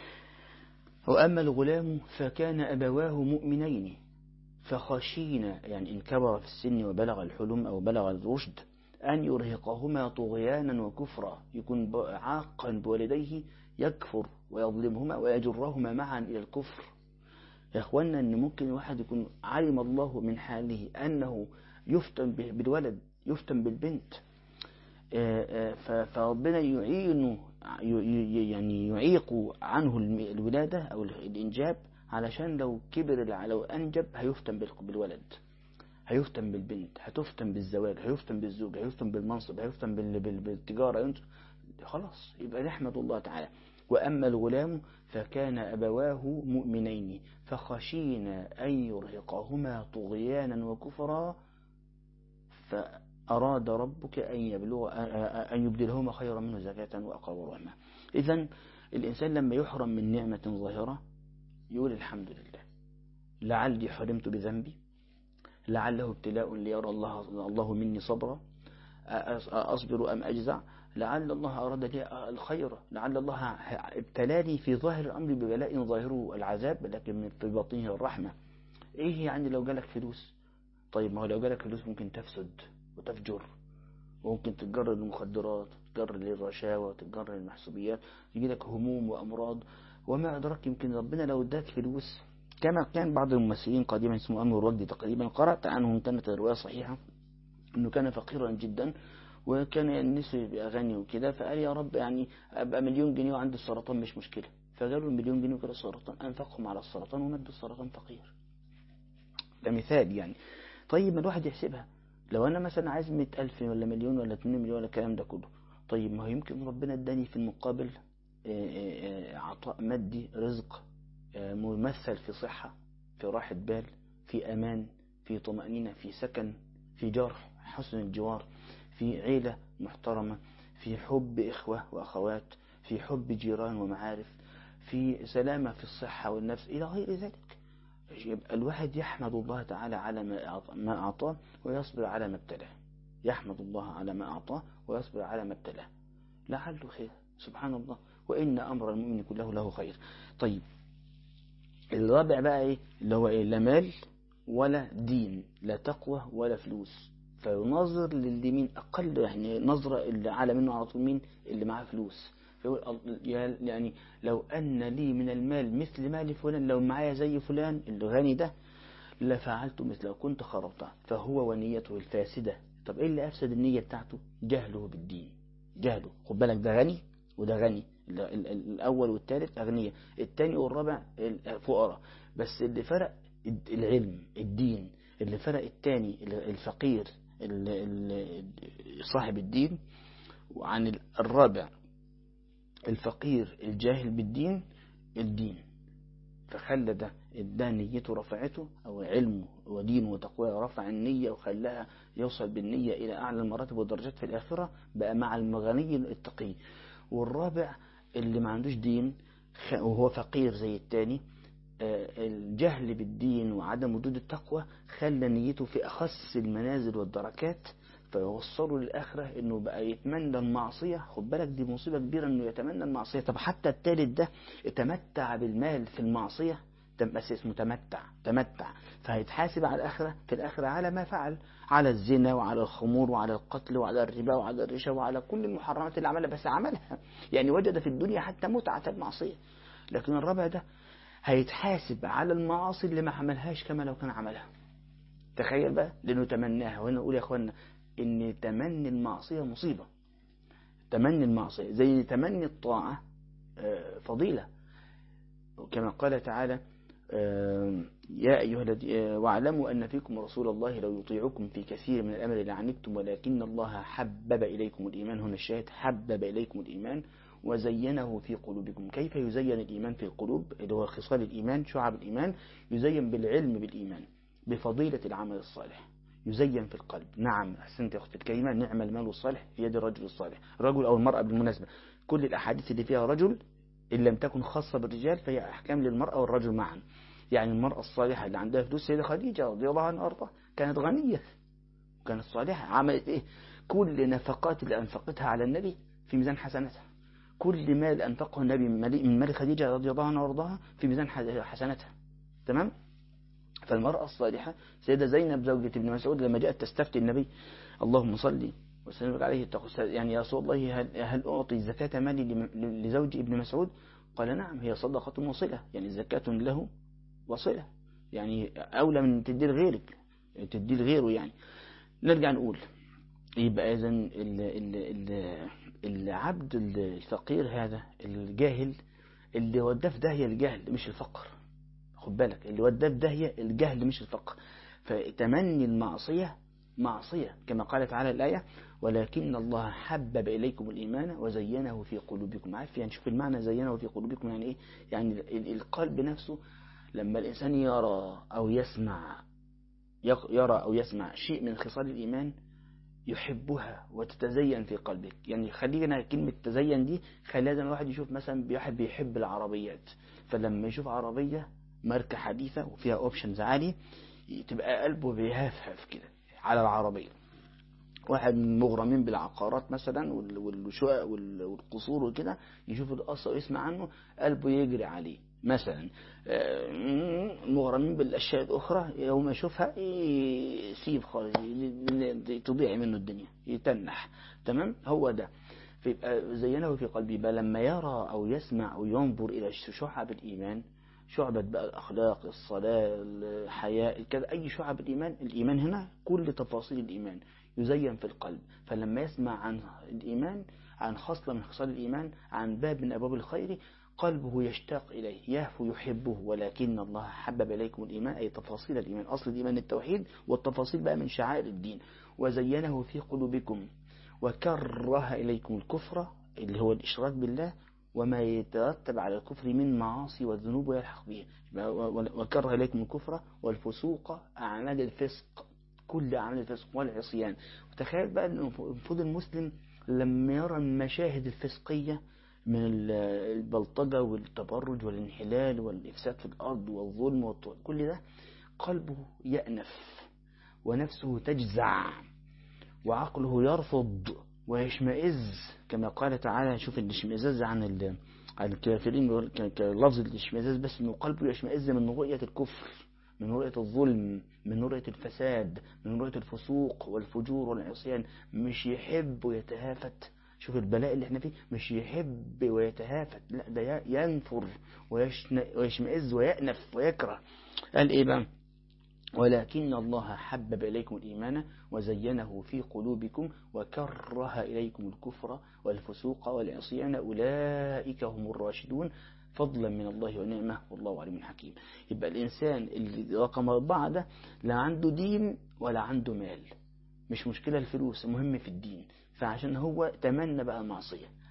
وأما الغلام فكان أبواه مؤمنين فخشينا يعني إن كبر في السن وبلغ الحلم أو بلغ الرشد أن يرهقهما طغيانا وكفرا يكون عاقا بوالديه يكفر ويظلمهما ويجرهما معا إلى الكفر يا أخوانا أن ممكن واحد يكون علم الله من حاله أنه يفتن بالولد يفتن بالبنت فربنا يعين يعني يعيق عنه الولادة أو الإنجاب علشان لو كبر لو أنجب هيفتن بالولد هيفتن بالبنت هتفتن بالزواج هيفتن بالزوج هيفتن بالمنصب هيفتن بالتجارة خلاص يبقى نحمد الله تعالى وأما الغلام فكان أبواه مؤمنين فخشينا أن يرهقهما طغيانا وكفرا فأراد ربك أن يبلغ أن يبدلهما خيرا منه زكاة وأقرب رحمة إذا الإنسان لما يحرم من نعمة ظاهرة يقول الحمد لله لعلي حرمت بذنبي لعله ابتلاء ليرى الله الله مني صبرا أصبر أم أجزع لعل الله أراد لي الخير لعل الله ابتلاني في ظاهر الأمر ببلاء ظاهره العذاب لكن في باطنه الرحمة إيه يعني لو جالك فلوس طيب ما هو لو جالك فلوس ممكن تفسد وتفجر وممكن تتجرد للمخدرات تتجرد للرشاوى وتتجرد للمحسوبيات يجي لك هموم وأمراض وما أدراك يمكن ربنا لو اداك فلوس كما كان بعض الممثلين قديما اسمه أنور وجدي تقريبا قرأت عنه كانت الرواية صحيحة أنه كان فقيرا جدا وكان نفسه يبقى غني وكده فقال يا رب يعني أبقى مليون جنيه وعندي السرطان مش مشكلة فقالوا المليون جنيه وكده السرطان أنفقهم على السرطان ومات بالسرطان فقير ده مثال يعني طيب ما الواحد يحسبها لو أنا مثلا عايز مئة ألف ولا مليون ولا 2 مليون ولا الكلام ده كله طيب ما هو يمكن ربنا اداني في المقابل عطاء مادي رزق ممثل في صحة في راحة بال في أمان في طمأنينة في سكن في جرح حسن الجوار في عيلة محترمة في حب إخوة وأخوات في حب جيران ومعارف في سلامة في الصحة والنفس إلى غير ذلك يبقى الواحد يحمد الله تعالى على ما أعطاه ويصبر على ما ابتلاه يحمد الله على ما أعطاه ويصبر على ما ابتلاه لعله خير سبحان الله وإن أمر المؤمن كله له خير طيب الرابع بقى إيه اللي هو إيه لا مال ولا دين لا تقوى ولا فلوس فينظر للي مين أقل يعني نظرة اللي أعلى منه على طول مين اللي معاه فلوس فيقول يعني لو أن لي من المال مثل مال فلان لو معايا زي فلان الغني ده لفعلت مثله كنت خربته فهو ونيته الفاسدة طب إيه اللي أفسد النية بتاعته جهله بالدين جهله خد بالك ده غني وده غني الأول والثالث أغنياء الثاني والرابع فقراء بس اللي فرق العلم الدين اللي فرق الثاني الفقير صاحب الدين وعن الرابع الفقير الجاهل بالدين الدين فخلى ده ده نيته رفعته أو علمه ودينه وتقواه رفع النية وخلاها يوصل بالنية إلى أعلى المراتب والدرجات في الآخرة بقى مع المغني التقي والرابع اللي ما عندوش دين وهو فقير زي التاني الجهل بالدين وعدم وجود التقوى خلى نيته في أخص المنازل والدركات فيوصلوا للآخرة إنه بقى يتمنى المعصية خد بالك دي مصيبة كبيرة إنه يتمنى المعصية طب حتى التالت ده تمتع بالمال في المعصية بس اسمه تمتع تمتع فهيتحاسب على الآخرة في الآخرة على ما فعل على الزنا وعلى الخمور وعلى القتل وعلى الربا وعلى الرشا وعلى كل المحرمات اللي عملها بس عملها يعني وجد في الدنيا حتى متعة المعصية لكن الرابع ده هيتحاسب على المعاصي اللي ما عملهاش كما لو كان عملها تخيل بقى لأنه تمناها وهنا نقول يا أخوانا إن تمني المعصية مصيبة تمني المعصية زي تمني الطاعة فضيلة كما قال تعالى يا أيها الذين واعلموا أن فيكم رسول الله لو يطيعكم في كثير من الأمر لعنتم ولكن الله حبب إليكم الإيمان هنا الشاهد حبب إليكم الإيمان وزينه في قلوبكم كيف يزين الإيمان في القلوب اللي هو خصال الإيمان شعب الإيمان يزين بالعلم بالإيمان بفضيلة العمل الصالح يزين في القلب نعم أحسنت يا أختي الكريمة نعم المال الصالح في يد الرجل الصالح الرجل أو المرأة بالمناسبة كل الأحاديث اللي فيها رجل إن لم تكن خاصة بالرجال فهي أحكام للمرأة والرجل معا يعني المرأة الصالحة اللي عندها فلوس سيدة خديجة رضي الله عنها وارضاها كانت غنية وكانت صالحة عملت إيه كل نفقات اللي أنفقتها على النبي في ميزان حسناتها كل مال أنفقه النبي من مال خديجة رضي الله عنها وارضاها في ميزان حسناتها تمام فالمرأة الصالحة سيدة زينب زوجة ابن مسعود لما جاءت تستفتي النبي اللهم صلي وسلم عليه يعني يا رسول الله هل, هل أعطي زكاة مالي لزوج ابن مسعود قال نعم هي صدقة وصلة يعني زكاة له وصلة يعني أولى من تدي لغيرك تدي لغيره يعني نرجع نقول يبقى إذا العبد الفقير هذا الجاهل اللي وداه في داهية الجهل مش الفقر خد بالك اللي وداه في داهية الجهل مش الفقر فتمني المعصية معصية كما قال تعالى الآية ولكن الله حبب إليكم الإيمان وزينه في قلوبكم عارف يعني شوف المعنى زينه في قلوبكم يعني إيه يعني القلب نفسه لما الإنسان يرى أو يسمع يرى أو يسمع شيء من خصال الإيمان يحبها وتتزين في قلبك يعني خلينا كلمة تزين دي خلينا الواحد يشوف مثلا واحد بيحب العربيات فلما يشوف عربية ماركة حديثة وفيها اوبشنز عالي تبقى قلبه بيهفهف كده على العربية واحد من مغرمين بالعقارات مثلا والشقق والقصور وكده يشوف القصر ويسمع عنه قلبه يجري عليه مثلا مغرمين بالاشياء الاخرى يوم يشوفها يسيب خالص تضيع منه الدنيا يتنح تمام هو ده فيبقى زينه في قلبي بقى لما يرى او يسمع او ينظر الى شعب الايمان شعبة بقى الأخلاق الصلاة الحياء كذا أي شعب الإيمان الإيمان هنا كل تفاصيل الإيمان يزين في القلب فلما يسمع عن الإيمان عن خصلة من خصال الإيمان عن باب من أبواب الخير قلبه يشتاق إليه يهفو يحبه ولكن الله حبب إليكم الإيمان أي تفاصيل الإيمان أصل الإيمان التوحيد والتفاصيل بقى من شعائر الدين وزينه في قلوبكم وكره إليكم الكفر اللي هو الإشراك بالله وما يترتب على الكفر من معاصي والذنوب ويلحق به وكره إليكم الكفر والفسوق أعمال الفسق كل أعمال الفسق والعصيان وتخيل بقى أن المفروض المسلم لما يرى المشاهد الفسقية من البلطجة والتبرج والانحلال والإفساد في الأرض والظلم والطول كل ده قلبه يأنف ونفسه تجزع وعقله يرفض ويشمئز كما قال تعالى شوف الاشمئزاز عن عن الكافرين كلفظ الاشمئزاز بس انه قلبه يشمئز من رؤية الكفر من رؤية الظلم من رؤية الفساد من رؤية الفسوق والفجور والعصيان مش يحب ويتهافت شوف البلاء اللي احنا فيه مش يحب ويتهافت لا ده ينفر ويشمئز ويأنف ويكره قال ايه بقى ولكن الله حبب إليكم الإيمان وزينه في قلوبكم وكره إليكم الكفر والفسوق والعصيان أولئك هم الراشدون فضلا من الله ونعمة والله عليم حكيم يبقى الإنسان اللي رقم أربعة ده لا عنده دين ولا عنده مال مش مشكلة الفلوس المهم في الدين فعشان هو تمنى بقى المعصية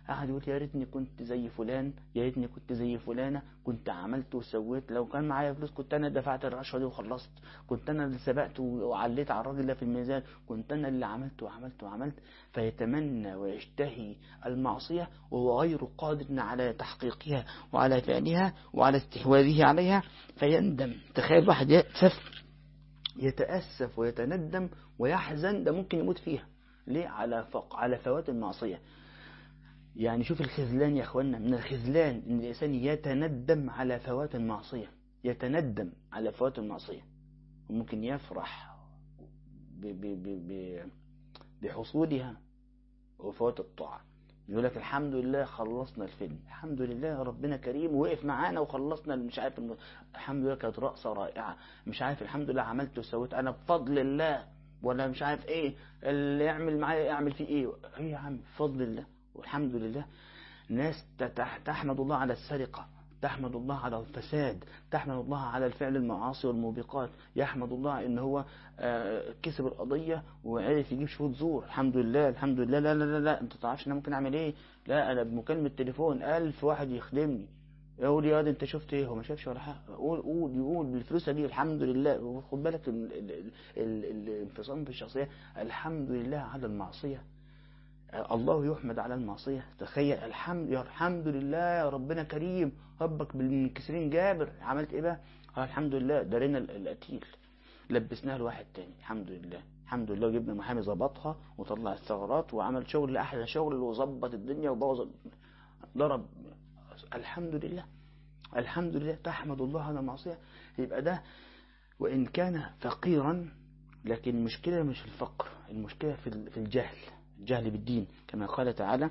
قعد يقول يا ريتني كنت زي فلان يا ريتني كنت زي فلانة كنت عملت وسويت لو كان معايا فلوس كنت أنا دفعت الرشوة دي وخلصت كنت أنا اللي سبقت وعليت على الراجل ده في الميزان كنت أنا اللي عملت وعملت وعملت فيتمنى ويشتهي المعصية وهو غير قادر على تحقيقها وعلى فعلها وعلى استحواذه عليها فيندم تخيل واحد يأسف يتأسف ويتندم ويحزن ده ممكن يموت فيها ليه على فق على فوات المعصية يعني شوف الخذلان يا اخوانا من الخذلان ان الانسان يتندم على فوات المعصية يتندم على فوات المعصية وممكن يفرح ب ب ب ب بحصولها وفوات الطاعة يقول لك الحمد لله خلصنا الفيلم الحمد لله ربنا كريم وقف معانا وخلصنا مش عارف الم... الحمد لله كانت رقصة رائعة مش عارف الحمد لله عملت وسويت انا بفضل الله ولا مش عارف ايه اللي يعمل معايا يعمل فيه ايه ايه يا عم بفضل الله والحمد لله ناس تحمد الله على السرقة تحمد الله على الفساد تحمد الله على الفعل المعاصي والموبقات يحمد الله ان هو كسب القضية وعرف يجيب شهود زور الحمد لله الحمد لله لا لا لا, لا. انت تعرفش انا ممكن اعمل ايه لا انا بمكالمة تليفون الف واحد يخدمني يقول يا انت شفت ايه هو ما شافش ولا حاجه قول قول يقول بالفلوس دي الحمد لله وخد بالك الانفصام في الشخصيه الحمد لله على المعصيه الله يحمد على المعصية تخيل الحمد يا الحمد لله يا ربنا كريم ربك بالمنكسرين جابر عملت ايه بقى الحمد لله دارينا القتيل لبسناها لواحد تاني الحمد لله الحمد لله وجبنا محامي ظبطها وطلع الثغرات وعمل شغل احلى شغل وظبط الدنيا وبوظ ضرب الحمد لله الحمد لله تحمد الله على المعصية يبقى ده وإن كان فقيرا لكن المشكلة مش الفقر المشكلة في الجهل الجهل بالدين كما قال تعالى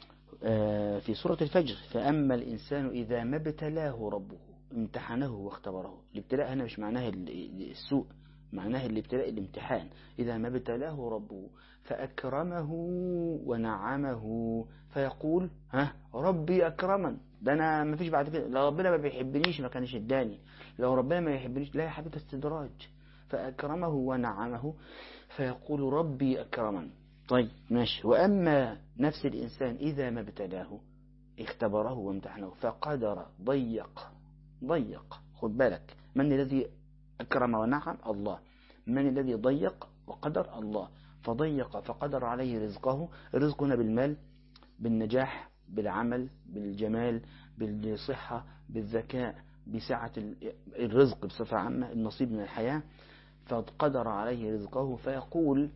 في سورة الفجر فأما الإنسان إذا ما ابتلاه ربه امتحنه واختبره الابتلاء هنا مش معناه السوء معناه الابتلاء الامتحان إذا ما ابتلاه ربه فأكرمه ونعمه فيقول ها ربي أكرمن ده أنا ما فيش بعد كده لو ربنا ما بيحبنيش ما كانش اداني لو ربنا ما يحبنيش لا يا حبيبي استدراج فأكرمه ونعمه فيقول ربي أكرمن طيب ماشي وأما نفس الإنسان إذا ما ابتلاه اختبره وامتحنه فقدر ضيق ضيق خد بالك من الذي أكرم ونعم الله من الذي ضيق وقدر الله فضيق فقدر عليه رزقه رزقنا بالمال بالنجاح بالعمل بالجمال بالصحة بالذكاء بسعة الرزق بصفة عامة النصيب من الحياة فقدر عليه رزقه فيقول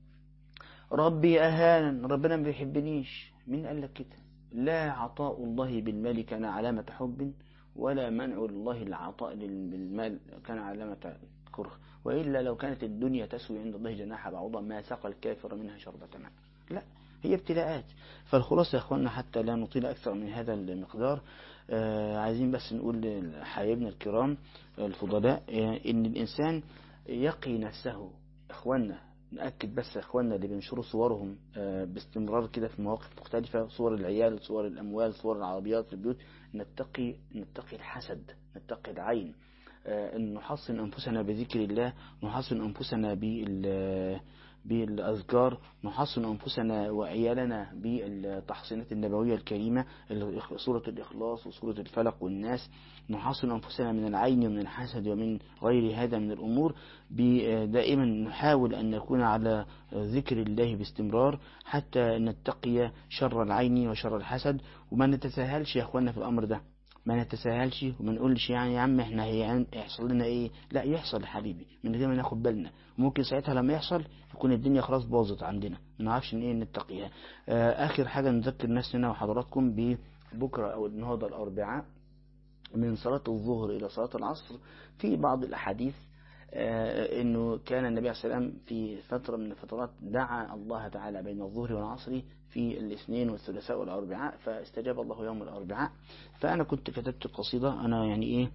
ربي أهانا ربنا ما بيحبنيش مين قال لك كده لا عطاء الله بالمال كان علامة حب ولا منع الله العطاء بالمال كان علامة كره وإلا لو كانت الدنيا تسوي عند الله جناح بعوضة ما سقى الكافر منها شربة ماء لا هي ابتلاءات فالخلاصة يا أخوانا حتى لا نطيل أكثر من هذا المقدار آه عايزين بس نقول لحبايبنا الكرام الفضلاء آه إن الإنسان يقي نفسه إخواننا نأكد بس إخواننا اللي بينشروا صورهم آه باستمرار كده في مواقف مختلفة صور العيال صور الأموال صور العربيات في البيوت نتقي نتقي الحسد نتقي العين أن نحصن أنفسنا بذكر الله نحصن أنفسنا بال بالأذكار نحصن أنفسنا وعيالنا بالتحصينات النبوية الكريمة سورة الإخلاص وسورة الفلق والناس نحصن أنفسنا من العين ومن الحسد ومن غير هذا من الأمور دائما نحاول أن نكون على ذكر الله باستمرار حتى نتقي شر العين وشر الحسد وما نتساهلش يا أخوانا في الأمر ده ما نتساهلش وما نقولش يعني يا عم احنا هيحصل لنا ايه لا يحصل يا حبيبي من غير ما ناخد بالنا ممكن ساعتها لما يحصل يكون الدنيا خلاص باظت عندنا ما نعرفش ان ايه نتقيها آه اخر حاجه نذكر نفسنا وحضراتكم ببكره او النهارده الاربعاء من صلاه الظهر الى صلاه العصر في بعض الاحاديث آه انه كان النبي عليه السلام في فتره من الفترات دعا الله تعالى بين الظهر والعصر في الاثنين والثلاثاء والاربعاء فاستجاب الله يوم الاربعاء فانا كنت كتبت قصيده انا يعني ايه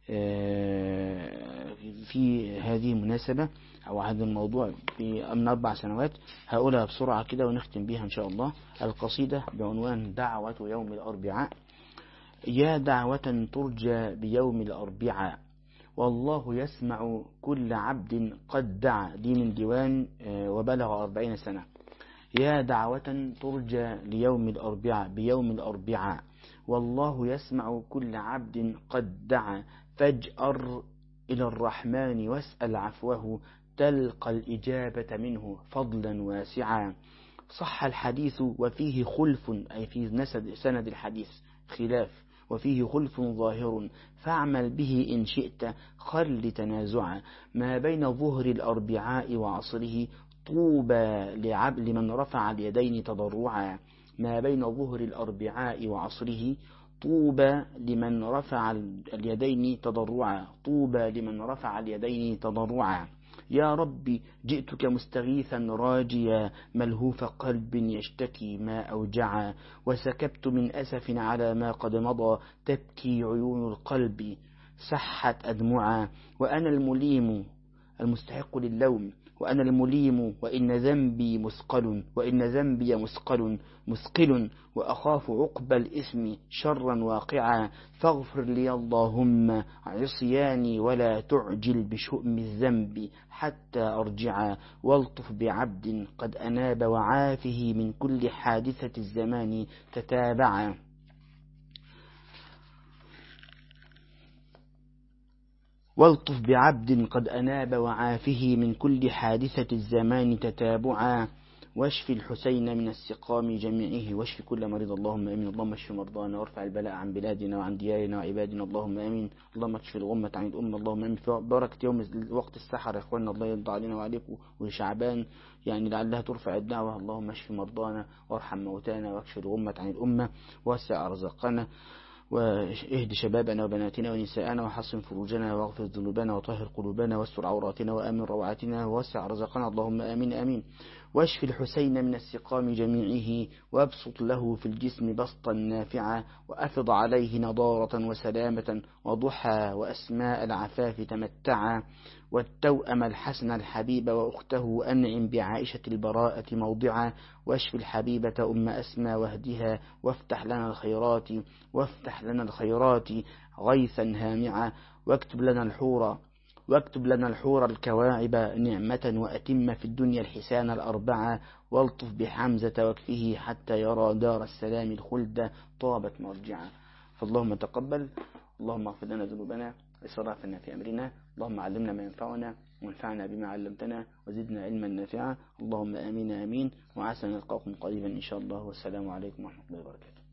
آه في هذه المناسبه او هذا الموضوع في من اربع سنوات هقولها بسرعه كده ونختم بيها ان شاء الله القصيده بعنوان دعوه يوم الاربعاء يا دعوه ترجى بيوم الاربعاء والله يسمع كل عبد قد دعا دي من ديوان وبلغ أربعين سنة يا دعوة ترجى ليوم الأربعاء بيوم الأربعاء والله يسمع كل عبد قد دعا فاجأر إلى الرحمن واسأل عفوه تلقى الإجابة منه فضلا واسعا صح الحديث وفيه خلف أي في نسد سند الحديث خلاف وفيه خلف ظاهر فاعمل به إن شئت خل تنازعا ما بين ظهر الأربعاء وعصره طوبى لعب لمن رفع اليدين تضرعا ما بين ظهر الأربعاء وعصره طوبى لمن رفع اليدين تضرعا طوبى لمن رفع اليدين تضرعا يا ربي جئتك مستغيثا راجيا ملهوف قلب يشتكي ما أوجعا وسكبت من أسف على ما قد مضى تبكي عيون القلب سحت أدمعا وأنا المليم المستحق للوم وأنا المليم وإن ذنبي مثقل وإن ذنبي مثقل مثقل وأخاف عقب الإثم شرا واقعا فاغفر لي اللهم عصياني ولا تعجل بشؤم الذنب حتى أرجعا والطف بعبد قد أناب وعافه من كل حادثة الزمان تتابعا والطف بعبد قد أناب وعافه من كل حادثة الزمان تتابعا واشف الحسين من السقام جميعه واشف كل مريض اللهم امين اللهم اشف مرضانا وارفع البلاء عن بلادنا وعن ديارنا وعبادنا اللهم امين اللهم اكشف الغمة عن الأمة اللهم امين في بركة يوم وقت السحر يا اخواننا الله يرضى علينا وعليكم وشعبان يعني لعلها ترفع الدعوة اللهم اشف مرضانا وارحم موتانا واكشف الغمة عن الأمة ووسع أرزاقنا واهد شبابنا وبناتنا ونساءنا وحصن فروجنا واغفر ذنوبنا وطهر قلوبنا واستر عوراتنا وامن روعاتنا ووسع رزقنا اللهم امين امين واشف الحسين من السقام جميعه وابسط له في الجسم بسطا نافعا وافض عليه نضارة وسلامة وضحى واسماء العفاف تمتعا والتوأم الحسن الحبيب وأخته أنعم بعائشة البراءة موضعا واشف الحبيبة أم أسمى واهدها وافتح لنا الخيرات وافتح لنا الخيرات غيثا هامعا واكتب لنا الحور واكتب لنا الحور الكواعب نعمة وأتم في الدنيا الحسان الأربعة والطف بحمزة وكفه حتى يرى دار السلام الخلد طابت مرجعا فاللهم تقبل اللهم اغفر لنا ذنوبنا إسرافنا في أمرنا اللهم علمنا ما ينفعنا وانفعنا بما علمتنا وزدنا علما نافعا اللهم آمين آمين وعسى نلقاكم قريبا إن شاء الله والسلام عليكم ورحمة الله وبركاته